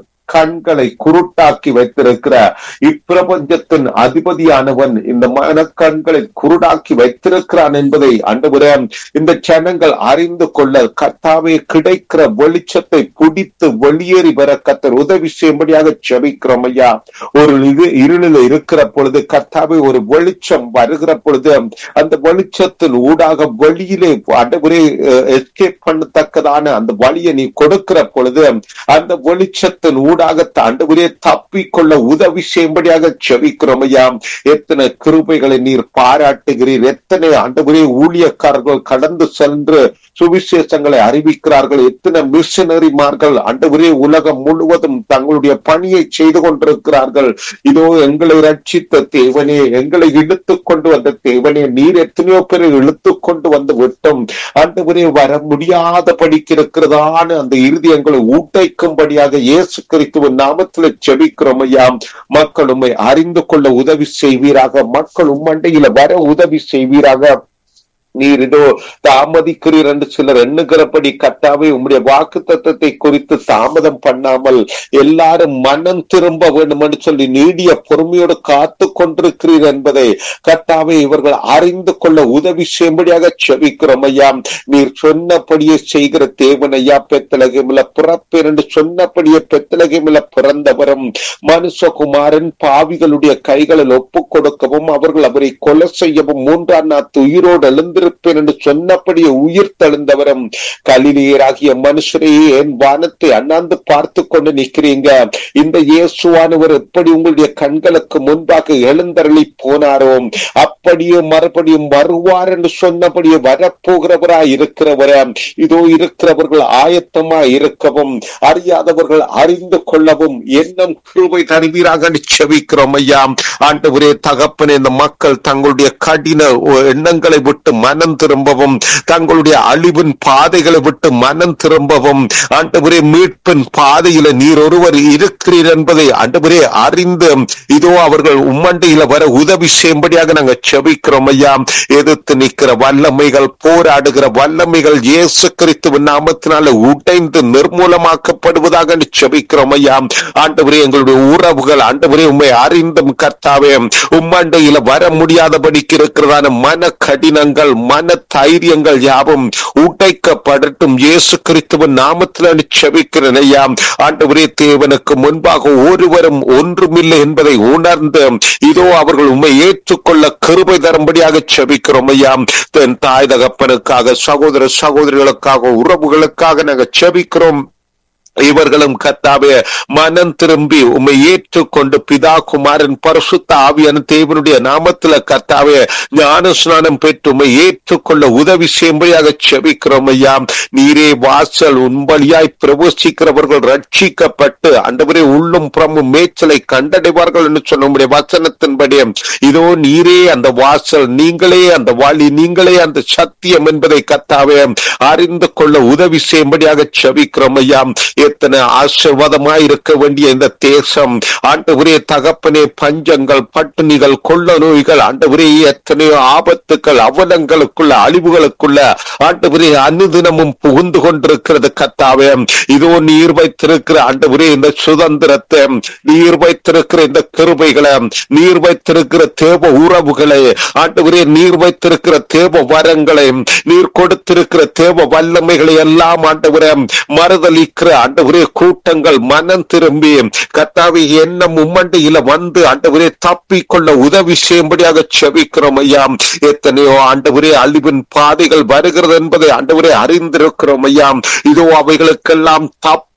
கண்களை குருட்டாக்கி வைத்திருக்கிற இப்பிரபஞ்சத்தின் அதிபதியானவன் இந்த மனக்கண்களை குருடாக்கி வைத்திருக்கிறான் என்பதை அன்றுவரே இந்த ஜனங்கள் அறிந்து கொள்ள கத்தாவே கிடைக்கிற வெளிச்சத்தை பிடித்து வெளியேறி வர கத்தர் உதவி செய்யும்படியாக செபிக்கிறோம் ஐயா ஒரு இது இருளில் இருக்கிற பொழுது கத்தாவே ஒரு வெளிச்சம் வருகிற பொழுது அந்த வெளிச்சத்தின் ஊடாக வெளியிலே அண்டவரே எஸ்கேப் பண்ணத்தக்கதான அந்த வழியை நீ கொடுக்கிற பொழுது அந்த வெளிச்சத்தின் ஊடாக அண்டவரே தப்பிக்கொள்ள உதவி செய்யும்படியாக செபிக்கிறோம் ஐயா எத்தனை கிருபைகளை நீர் பாராட்டுகிறீர் எத்தனை ஆண்டவரே ஊழியக்காரர்கள் கடந்து சென்று சுவிசேஷங்களை அறிவிக்கிறார்கள் எத்தனை மிஷனரிமார்கள் ஆண்டவரே உலகம் முழுவதும் தங்களுடைய பணியை செய்து கொண்டிருக்கிறார்கள் இதோ எங்களை ரட்சித்த தேவனே எங்களை இழுத்து கொண்டு வந்த தேவனே நீர் எத்தனையோ பேரை இழுத்து கொண்டு வந்து விட்டோம் ஆண்டவரே வர முடியாத படிக்க இருக்கிறதான அந்த இருதயங்களை ஊட்டைக்கும்படியாக இயேசு கிறிஸ்துவின் நாமத்தில் செபிக்கிறோம் ஐயா மக்கள் உண்மை அறிந்து கொள்ள உதவி செய்வீராக மக்கள் உம்மண்டையில வர உதவி செய்வீராக நீர் இதோ தாமதிக்கிறீர் என்று சிலர் எண்ணுகிறபடி கத்தாவே உம்முடைய வாக்கு தத்துவத்தை குறித்து தாமதம் பண்ணாமல் எல்லாரும் மனம் திரும்ப வேண்டும் என்று சொல்லி நீடிய பொறுமையோடு காத்து கொண்டிருக்கிறீர் என்பதை கத்தாவே இவர்கள் அறிந்து கொள்ள உதவி செய்யும்படியாக செவிக்கிறோம் ஐயா நீர் சொன்னபடியே செய்கிற தேவன் ஐயா பெத்தலகமில பிறப்பேன் என்று சொன்னபடியே பெத்தலகமில பிறந்தவரும் மனுஷகுமாரன் பாவிகளுடைய கைகளில் ஒப்புக் கொடுக்கவும் அவர்கள் அவரை கொலை செய்யவும் மூன்றாம் நாத்து உயிரோடு எழுந்திருப்பேன் என்று சொன்னபடியே உயிர் தழுந்தவரும் கலிலேயராகிய மனுஷரே என் வானத்தை அண்ணாந்து பார்த்து கொண்டு நிற்கிறீங்க இந்த இயேசுவானவர் எப்படி உங்களுடைய கண்களுக்கு முன்பாக எழுந்தருளி போனாரோ அப்படியே மறுபடியும் வருவார் என்று சொன்னபடியே வரப்போகிறவராய் இருக்கிறவர இதோ இருக்கிறவர்கள் ஆயத்தமா இருக்கவும் அறியாதவர்கள் அறிந்து கொள்ளவும் எண்ணம் கிருபை தருவீராக செவிக்கிறோம் ஐயா ஆண்டவரே தகப்பனே இந்த மக்கள் தங்களுடைய கடின எண்ணங்களை விட்டு மனம் திரும்பவும் தங்களுடைய அழிவின் பாதைகளை விட்டு மனம் திரும்பவும் ஆண்டவரே மீட்பின் பாதையில நீர் ஒருவர் இருக்கிறீர் என்பதை ஆண்டவரே அறிந்து இதோ அவர்கள் உம்மண்டையில வர உதவி செய்யும்படியாக நாங்க செபிக்கிறோம் ஐயா எதிர்த்து நிற்கிற வல்லமைகள் போராடுகிற வல்லமைகள் இயேசு கிறிஸ்துவின் நாமத்தினால உடைந்து நிர்மூலமாக்கப்படுவதாக செபிக்கிறோம் ஐயா ஆண்டவரே எங்களுடைய உறவுகள் ஆண்டவரே உண்மை அறிந்தும் கர்த்தாவே உம்மண்டையில வர முடியாதபடிக்கு இருக்கிறதான மன கடினங்கள் மன தைரியங்கள் யாவும் உடைக்கப்படட்டும் இயேசு கிறிஸ்துவின் நாமத்தில் செபிக்கிறேன் ஐயா ஆண்டவரே தேவனுக்கு முன்பாக ஒருவரும் ஒன்றுமில்லை என்பதை உணர்ந்து இதோ அவர்கள் உண்மை ஏற்றுக்கொள்ள கிருபை தரும்படியாக செபிக்கிறோம் ஐயா தன் தாய் தகப்பனுக்காக சகோதர சகோதரிகளுக்காக உறவுகளுக்காக நாங்கள் செபிக்கிறோம் இவர்களும் கத்தாவே மனம் திரும்பி உண்மை ஏற்றுக்கொண்டு பிதா குமாரன் பரிசுத்த ஆவியான தேவனுடைய நாமத்துல கத்தாவே ஞான ஸ்நானம் பெற்று உண்மை ஏற்றுக்கொள்ள உதவி செய்யும்படியாக செபிக்கிறோம் ஐயா நீரே வாசல் உண்பலியாய் பிரவேசிக்கிறவர்கள் ரட்சிக்கப்பட்டு அண்டவரே உள்ளும் புறமும் மேய்ச்சலை கண்டடைவார்கள் என்று சொன்ன உடைய வசனத்தின்படி இதோ நீரே அந்த வாசல் நீங்களே அந்த வழி நீங்களே அந்த சத்தியம் என்பதை கத்தாவே அறிந்து கொள்ள உதவி செய்யும்படியாக செபிக்கிறோம் ஐயா எத்தனை ஆசிர்வாதமாய் இருக்க வேண்டிய இந்த தேசம் ஆண்டவரே தகப்பனே பஞ்சங்கள் பட்டினிகள் கொள்ள நோய்கள் ஆண்டவரே எத்தனையோ ஆபத்துக்கள் அவலங்களுக்குள்ள அழிவுகளுக்குள்ள ஆண்டவரே அனுதினமும் புகுந்து கொண்டிருக்கிறது கத்தாவே இதோ நீர் வைத்திருக்கிற ஆண்டவரே இந்த சுதந்திரத்தை நீர் வைத்திருக்கிற இந்த கிருபைகளை நீர் வைத்திருக்கிற தேவ உறவுகளை ஆண்டவரே நீர் வைத்திருக்கிற தேவ வரங்களை நீர் கொடுத்திருக்கிற தேவ வல்லமைகளை எல்லாம் ஆண்டவரே மறுதளிக்கிற ஆண்டவரே கூட்டங்கள் மனம் திரும்பி கத்தாவை எண்ணம் உம்மண்டையில வந்து ஆண்டவரே தப்பிக்கொள்ள உதவி செய்யும்படியாக செபிக்கிறோம் ஐயா எத்தனையோ ஆண்டவரே அழிவின் பாதைகள் வருகிறது என்பதை ஆண்டவரே அறிந்திருக்கிறோம் ஐயா இதோ அவைகளுக்கெல்லாம் தப்ப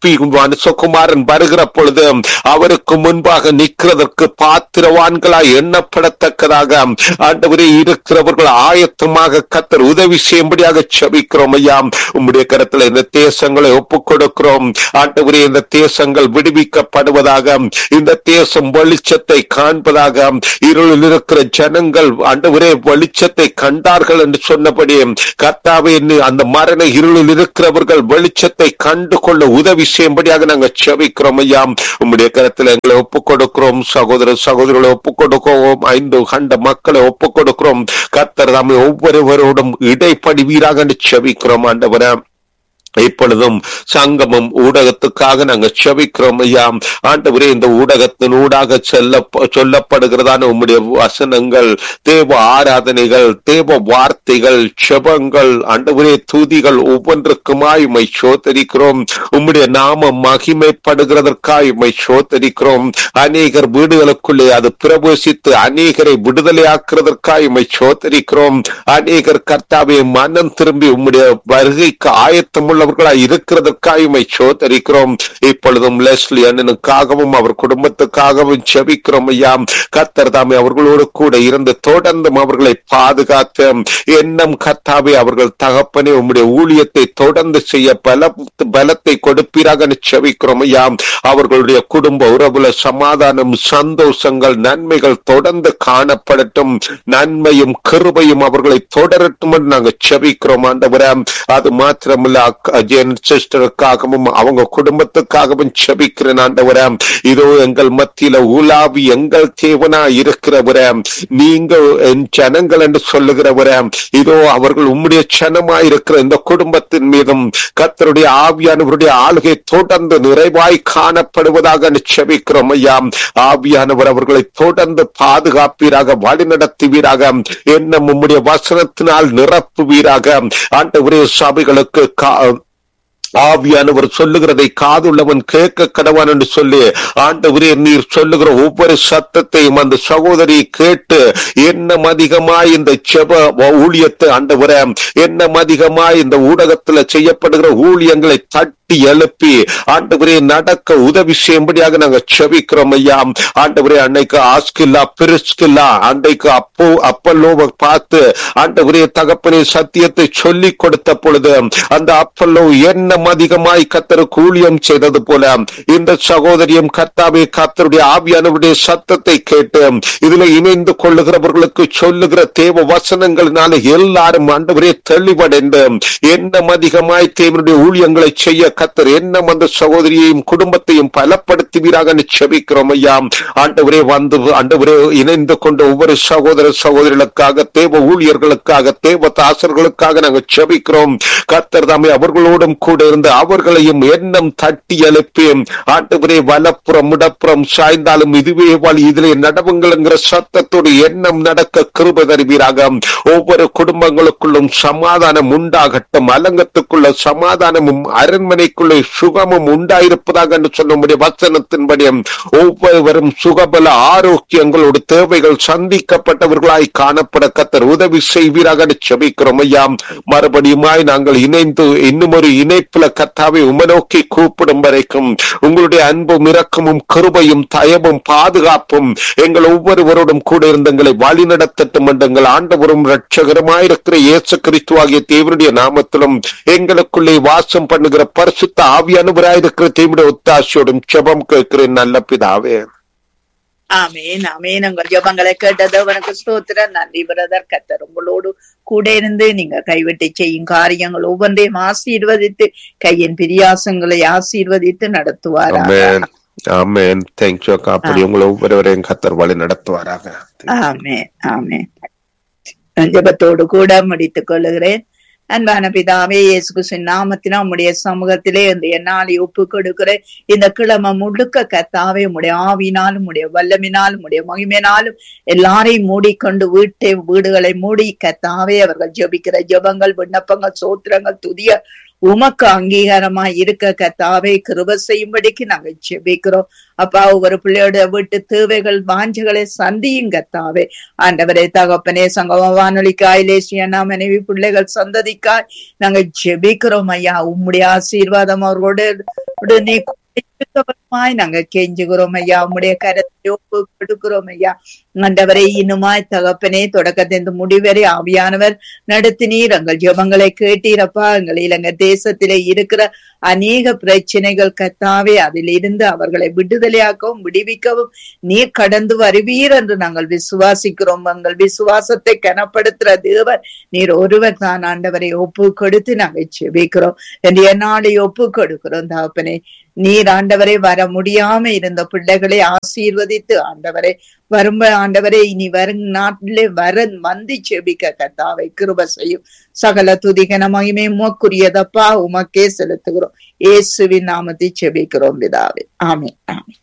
எழுப்பி மனுஷகுமாரன் வருகிற பொழுது அவருக்கு முன்பாக நிற்கிறதற்கு பாத்திரவான்களாய் எண்ணப்படத்தக்கதாக ஆண்டவரே இருக்கிறவர்கள் ஆயத்தமாக கத்தர் உதவி செய்யும்படியாக செபிக்கிறோம் ஐயா உம்முடைய கரத்துல இந்த தேசங்களை ஒப்புக் கொடுக்கிறோம் ஆண்டவரே இந்த தேசங்கள் விடுவிக்கப்படுவதாக இந்த தேசம் வெளிச்சத்தை காண்பதாக இருளில் இருக்கிற ஜனங்கள் ஆண்டவரே வெளிச்சத்தை கண்டார்கள் என்று சொன்னபடி கர்த்தாவே நீ- அந்த மரண இருளில் இருக்கிறவர்கள் வெளிச்சத்தை கண்டு கொள்ள உதவி செய்யும்படியாக நாங்கள் செபிக்கிறோம் ஐயா உம்முடைய கரத்தில் எங்களை ஒப்புக் கொடுக்கிறோம் சகோதர சகோதரர்களை ஒப்புக் கொடுக்கிறோம் ஐந்து கண்ட மக்களை ஒப்புக் கொடுக்கிறோம் கர்த்தர் தாமே ஒவ்வொருவரோடும் இடைப்படுவீராக என்று செபிக்கிறோம் ஆண்டவரே இப்பொழுதும் சங்கமம் ஊடகத்துக்காக நாங்க செபிக்கிறோம் ஐயா ஆண்டவரே இந்த ஊடகத்தின் ஊடாக செல்ல சொல்லப்படுகிறதான உம்முடைய வசனங்கள் தேவ ஆராதனைகள் தேவ வார்த்தைகள் செபங்கள் ஆண்டவரே துதிகள் ஒவ்வொன்றுக்குமாய் உம்மை சோதரிக்கிறோம் உம்முடைய நாமம் மகிமைப்படுகிறதற்காய் உம்மை சோதரிக்கிறோம் அநேகர் வீடுகளுக்குள்ளே அது பிரவேசித்து அநேகரை விடுதலையாக்குறதற்காய் உம்மை சோதரிக்கிறோம் அநேகர் கர்த்தாவே மனம் திரும்பி உம்முடைய வருகைக்கு ஆயத்தம் உள்ளவர்களாய் இருக்கிறதற்காக உம்மை சோதரிக்கிறோம் இப்பொழுதும் லெஸ்லி அண்ணனுக்காகவும் அவர் குடும்பத்துக்காகவும் செபிக்கிறோம் ஐயா கர்த்தர் தாமே அவர்களோடு கூட இருந்து தொடர்ந்தும் அவர்களை பாதுகாத்து எண்ணம் கர்த்தாவே அவர்கள் தகப்பனே உம்முடைய ஊழியத்தை தொடர்ந்து செய்ய பல பலத்தை கொடுப்பீராக என்று செபிக்கிறோம் ஐயா அவர்களுடைய குடும்ப உறவுல சமாதானம் சந்தோஷங்கள் நன்மைகள் தொடர்ந்து காணப்படட்டும் நன்மையும் கிருபையும் அவர்களை தொடரட்டும் என்று நாங்கள் செபிக்கிறோம் ஆண்டவரே அது மாத்திரமல்ல அக்கா- ஜென் சிஸ்டருக்காகவும் அவங்க குடும்பத்துக்காகவும் செபிக்கிறேன் ஆண்டவரே இதோ எங்கள் மத்தியில உலாவி எங்கள் தேவனா இருக்கிறவரே நீங்க என் ஜனங்கள் என்று சொல்லுகிறவரே இதோ அவர்கள் உம்முடைய ஜனமா இருக்கிற இந்த குடும்பத்தின் மீதும் கர்த்தருடைய ஆவியானவருடைய ஆளுகை தொடர்ந்து நிறைவாய் காணப்படுவதாக என்று செபிக்கிறோம் ஐயா ஆவியானவர் அவர்களை தொடர்ந்து பாதுகாப்பீராக வழி நடத்துவீராக என்ன உம்முடைய வசனத்தினால் நிரப்புவீராக ஆண்டவரே சபைகளுக்கு கா- ஆவியானவர் சொல்லுகிறதை காதுள்ளவன் கேட்க கடவான் என்று சொல்லி ஆண்டவரே நீர் சொல்லுகிற ஒவ்வொரு சத்தத்தையும் அந்த சகோதரி கேட்டு என்ன அதிகமாய் இந்த செப ஊழியத்தை ஆண்டவரே என்ன அதிகமாய் இந்த ஊடகத்துல செய்யப்படுகிற ஊழியங்களை தட்டி எழுப்பி ஆண்டவரே நடக்க உதவி செய்யும்படியாக நாங்க செபிக்கிறோம் ஐயா ஆண்டவரே அன்னைக்கு ஆஸ்கில்லா பிரிஸ்கில்லா அன்றைக்கு அப்போ அப்பல்லோவை பார்த்து ஆண்டவரே தகப்பனே சத்தியத்தை சொல்லிக் கொடுத்த பொழுது அந்த அப்பல்லோ என்ன அதிகமாய் கத்தருக்கு ஊழியம் செய்தது போல இந்த சகோதரியும் கர்த்தாவே கர்த்தருடைய ஆவியானவருடைய சத்தத்தை கேட்டு இதுல இணைந்து கொள்ளுகிறவர்களுக்கு சொல்லுகிற தேவ வசனங்களினால எல்லாரும் ஆண்டவரே தெளிவடைந்து என்ன அதிகமாய் தேவனுடைய ஊழியங்களை செய்ய கத்தர் என்ன அந்த சகோதரியையும் குடும்பத்தையும் பலப்படுத்துவீராக என்று செபிக்கிறோம் ஐயா ஆண்டவரே வந்து ஆண்டவரே இணைந்து கொண்ட ஒவ்வொரு சகோதர சகோதரிகளுக்காக தேவ ஊழியர்களுக்காக தேவ தாசர்களுக்காக நாங்கள் செபிக்கிறோம் கர்த்தர் தாமே அவர்களோடும் கூட இருந்து அவர்களையும் எண்ணம் தட்டி எழுப்பி ஆண்டவரே வலப்புறம் இடப்புறம் சாய்ந்தாலும் இதுவே வழி இதிலே நடவுங்கள்ங்கிற சத்தத்தோடு எண்ணம் நடக்க கிருப தருவீராக ஒவ்வொரு குடும்பங்களுக்குள்ளும் சமாதானம் உண்டாகட்டும் அலங்கத்துக்குள்ள சமாதானமும் அரண்மனைக்குள்ள சுகமும் உண்டாயிருப்பதாக என்று சொல்ல முடியும் வசனத்தின்படி ஒவ்வொருவரும் சுகபல ஆரோக்கியங்களோடு தேவைகள் சந்திக்கப்பட்டவர்களாய் காணப்பட கத்தர் உதவி செய்வீராக என்று செபிக்கிறோம் ஐயா மறுபடியுமாய் நாங்கள் இணைந்து இன்னும் ஒரு இணைப்புல கத்தாவை உமநோக்கி கூப்பிடும் வரைக்கும் உங்களுடைய அன்பும் இரக்கமும் கிருபையும் தயவும் பாதுகாப்பும் எங்கள் ஒவ்வொருவரோடும் கூட இருந்து எங்களை வழி நடத்தட்டும் என்று எங்கள் ஆண்டவரும் ரட்சகரமாயிருக்கிற இயேசு கிறிஸ்து ஆகிய தேவனுடைய நாமத்திலும் எங்களுக்குள்ளே வாசம் பண்ணுகிற பரிசுத்த ஆவியானவராயிருக்கிற தேவனுடைய ஒத்தாசையோடும் செபம் கேட்கிறேன் நல்ல பிதாவே ஆமேன் ஆமேன் உங்கள் ஜபங்களை கேட்டது உனக்கு ஸ்தோத்திரம் நன்றி பிரதர் கத்தர் உங்களோடு கூட இருந்து நீங்க கைவிட்டு செய்யும் காரியங்கள் ஒவ்வொன்றையும் ஆசீர்வதித்து கையின் பிரியாசங்களை ஆசீர்வதித்து நடத்துவாராக ஆமென் ஆமென் தேங்க்யூ அக்கா அப்படி உங்களை ஒவ்வொருவரையும் கத்தர் வழி நடத்துவாராக ஆமென் ஆமென் ஜபத்தோடு கூட முடித்துக் கொள்ளுகிறேன் அன்பான பிதாவே இயேசு கிறிஸ்துவின் நாமத்தினா உம்முடைய சமூகத்திலே இந்த என்னாலை ஒப்பு கொடுக்கிறேன் இந்த கிழமை முழுக்க கத்தாவே உம்முடைய ஆவினாலும் உம்முடைய வல்லமினாலும் உம்முடைய மகிமையினாலும் எல்லாரையும் மூடிக்கொண்டு வீட்டை வீடுகளை மூடி கத்தாவே அவர்கள் ஜெபிக்கிற ஜெபங்கள் விண்ணப்பங்கள் சோத்திரங்கள் துதிய உமக்கு அங்கீகாரமா இருக்க கத்தாவே கிருப செய்யும்படிக்கு நாங்க ஜெபிக்கிறோம் அப்பா ஒவ்வொரு பிள்ளையோட வீட்டு தேவைகள் வாஞ்சைகளை சந்தியும் கத்தாவே ஆண்டவரே தகப்பனே சங்கம வானொலிக்காய் லேசியனா மனைவி பிள்ளைகள் சந்ததிக்காய் நாங்க ஜெபிக்கிறோம் ஐயா உம்முடைய ஆசீர்வாதம் அவர்களோட உடனே இருக்கவருமாய் நாங்க கெஞ்சுகிறோம் ஐயா உம்முடைய கரத்தை ஒப்பு கொடுக்கிறோம் ஐயா ஆண்டவரை இன்னுமாய் தகப்பனே தொடக்கத்திலிருந்து முடிவரை ஆவியானவர் நடத்தினீர் எங்கள் ஜெபங்களை கேட்டீரப்பா எங்கள் இலங்கை தேசத்திலே இருக்கிற அநேக பிரச்சனைகள் கத்தாவே அதில் இருந்து அவர்களை விடுதலையாக்கவும் விடுவிக்கவும் நீர் கடந்து வருவீர் என்று நாங்கள் விசுவாசிக்கிறோம் எங்கள் விசுவாசத்தை கனப்படுத்துற தேவர் நீர் ஒருவர் தான் ஆண்டவரை ஒப்பு கொடுத்து நாங்கள் செபிக்கிறோம் என்று நாளை ஒப்பு கொடுக்கிறோம் தகப்பனே நீர் ஆண்டவரை வர முடியாம இருந்த பிள்ளைகளை ஆசீர்வதித்து ஆண்டவரை வரும் ஆண்டவரே இனி வரும் நாட்டிலே வர வந்து செபிக்க கத்தாவை கிருப செய்யும் சகல துதிகன மகிமை உமக்குரியதப்பா உமக்கே செலுத்துகிறோம் இயேசுவின் நாமத்தை செபிக்கிறோம் பிதாவே ஆமே ஆமே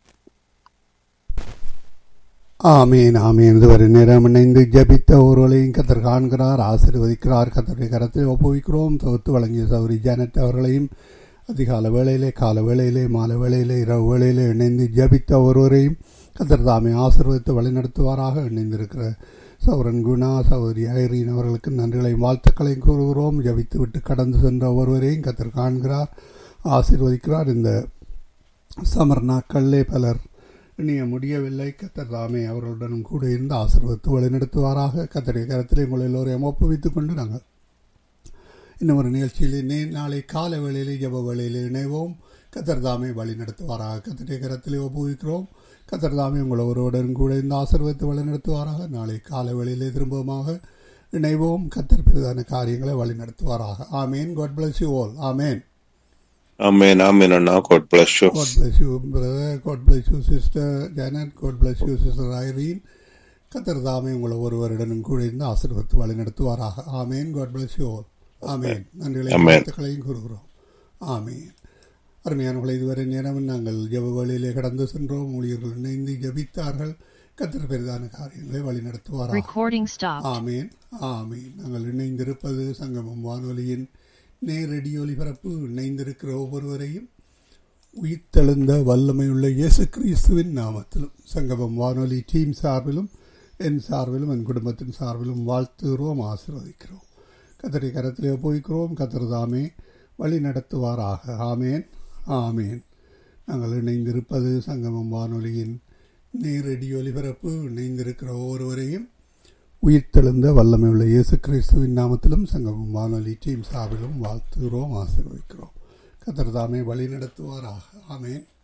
ஆமீன் ஆமீன் இதுவரை நேரம் இணைந்து ஜபித்த ஒருவரையும் கத்தர் காண்கிறார் ஆசீர்வதிக்கிறார் கத்தருடைய கரத்தில் ஒப்புவிக்கிறோம் தொகுத்து வழங்கிய சௌரி ஜானட் அவர்களையும் அதிகால வேளையிலே கால வேளையிலே மாலை வேளையிலே இரவு வேளையிலே இணைந்து ஜபித்த ஒருவரையும் கத்தர் தாமே ஆசீர்வதித்து வழிநடத்துவாராக இணைந்திருக்கிற சௌரன் குணா சௌதரி ஐரீன் அவர்களுக்கு நன்றிகளையும் வாழ்த்துக்களையும் கூறுகிறோம் ஜபித்து விட்டு கடந்து சென்ற ஒருவரையும் கத்தர் காண்கிறார் ஆசீர்வதிக்கிறார் இந்த சமர் நாட்களிலே பலர் இனிய முடியவில்லை கத்தர் தாமே அவர்களுடனும் கூட இருந்து ஆசீர்வதித்து வழிநடத்துவாராக கத்தருடைய கரத்திலே உங்களை எல்லோரையும் ஒப்புவித்துக் கொண்டு நாங்கள் இன்னும் ஒரு நிகழ்ச்சியிலே நே நாளை கால வேளையிலே ஜப வேளையிலே இணைவோம் கத்தர் தாமே வழி நடத்துவாராக கத்தருடைய கரத்திலே ஒப்புவிக்கிறோம் கத்தர் தாமே உங்களை ஒருவருடன் கூட இந்த ஆசீர்வதித்து வழி நடத்துவாராக நாளை கால வேளையிலே திரும்பமாக இணைவோம் கத்தர் பெரிதான காரியங்களை வழி நடத்துவாராக amen God bless you all amen Amen. Amen. And now God bless you. God bless you, brother. God bless you, sister Janet. God bless you, sister Irene. கத்தர் தாமே உங்களை ஒருவருடனும் கூட இருந்து ஆசீர்வத்து வழி நடத்துவாராக amen God bless you all amen நன்றிகளையும் Amen. வாழ்த்துக்களையும் கூறுகிறோம் ஆமேன் அருமையானவர்களை இதுவரை நேரம் நாங்கள் ஜெப வழியிலே கடந்து சென்றோம் ஊழியர்கள் இணைந்து ஜெபித்தார்கள் கத்தர் பெரிதான காரியங்களை வழி நடத்துவாராக Recording stopped. ஆமேன் ஆமேன் நாங்கள் இணைந்திருப்பது சங்கமம் வானொலியின் நேரடி ஒலிபரப்பு இணைந்திருக்கிற ஒவ்வொருவரையும் உயிர்த்தெழுந்த வல்லமையுள்ள இயேசு கிறிஸ்துவின் நாமத்திலும் சங்கமம் வானொலி டீம் சார்பிலும் என் சார்பிலும் என் குடும்பத்தின் சார்பிலும் வாழ்த்துகிறோம் ஆசீர்வதிக்கிறோம் கத்தரை கரத்திலே போய்க்கிறோம் கத்தர் தாமே வழி நடத்துவாராக ஆமேன் ஆமேன் நாங்கள் இணைந்திருப்பது சங்கமம் வானொலியின் நேரடி ஒலிபரப்பு இணைந்திருக்கிற ஒவ்வொருவரையும் உயிர்த்தெழுந்த வல்லமையுள்ள இயேசு கிறிஸ்துவின் நாமத்திலும் சங்கமம் வானொலி டீம் சார்பிலும் வாழ்த்துகிறோம் ஆசீர்வதிக்கிறோம் கத்தர் தாமே வழி நடத்துவாராக ஆமேன்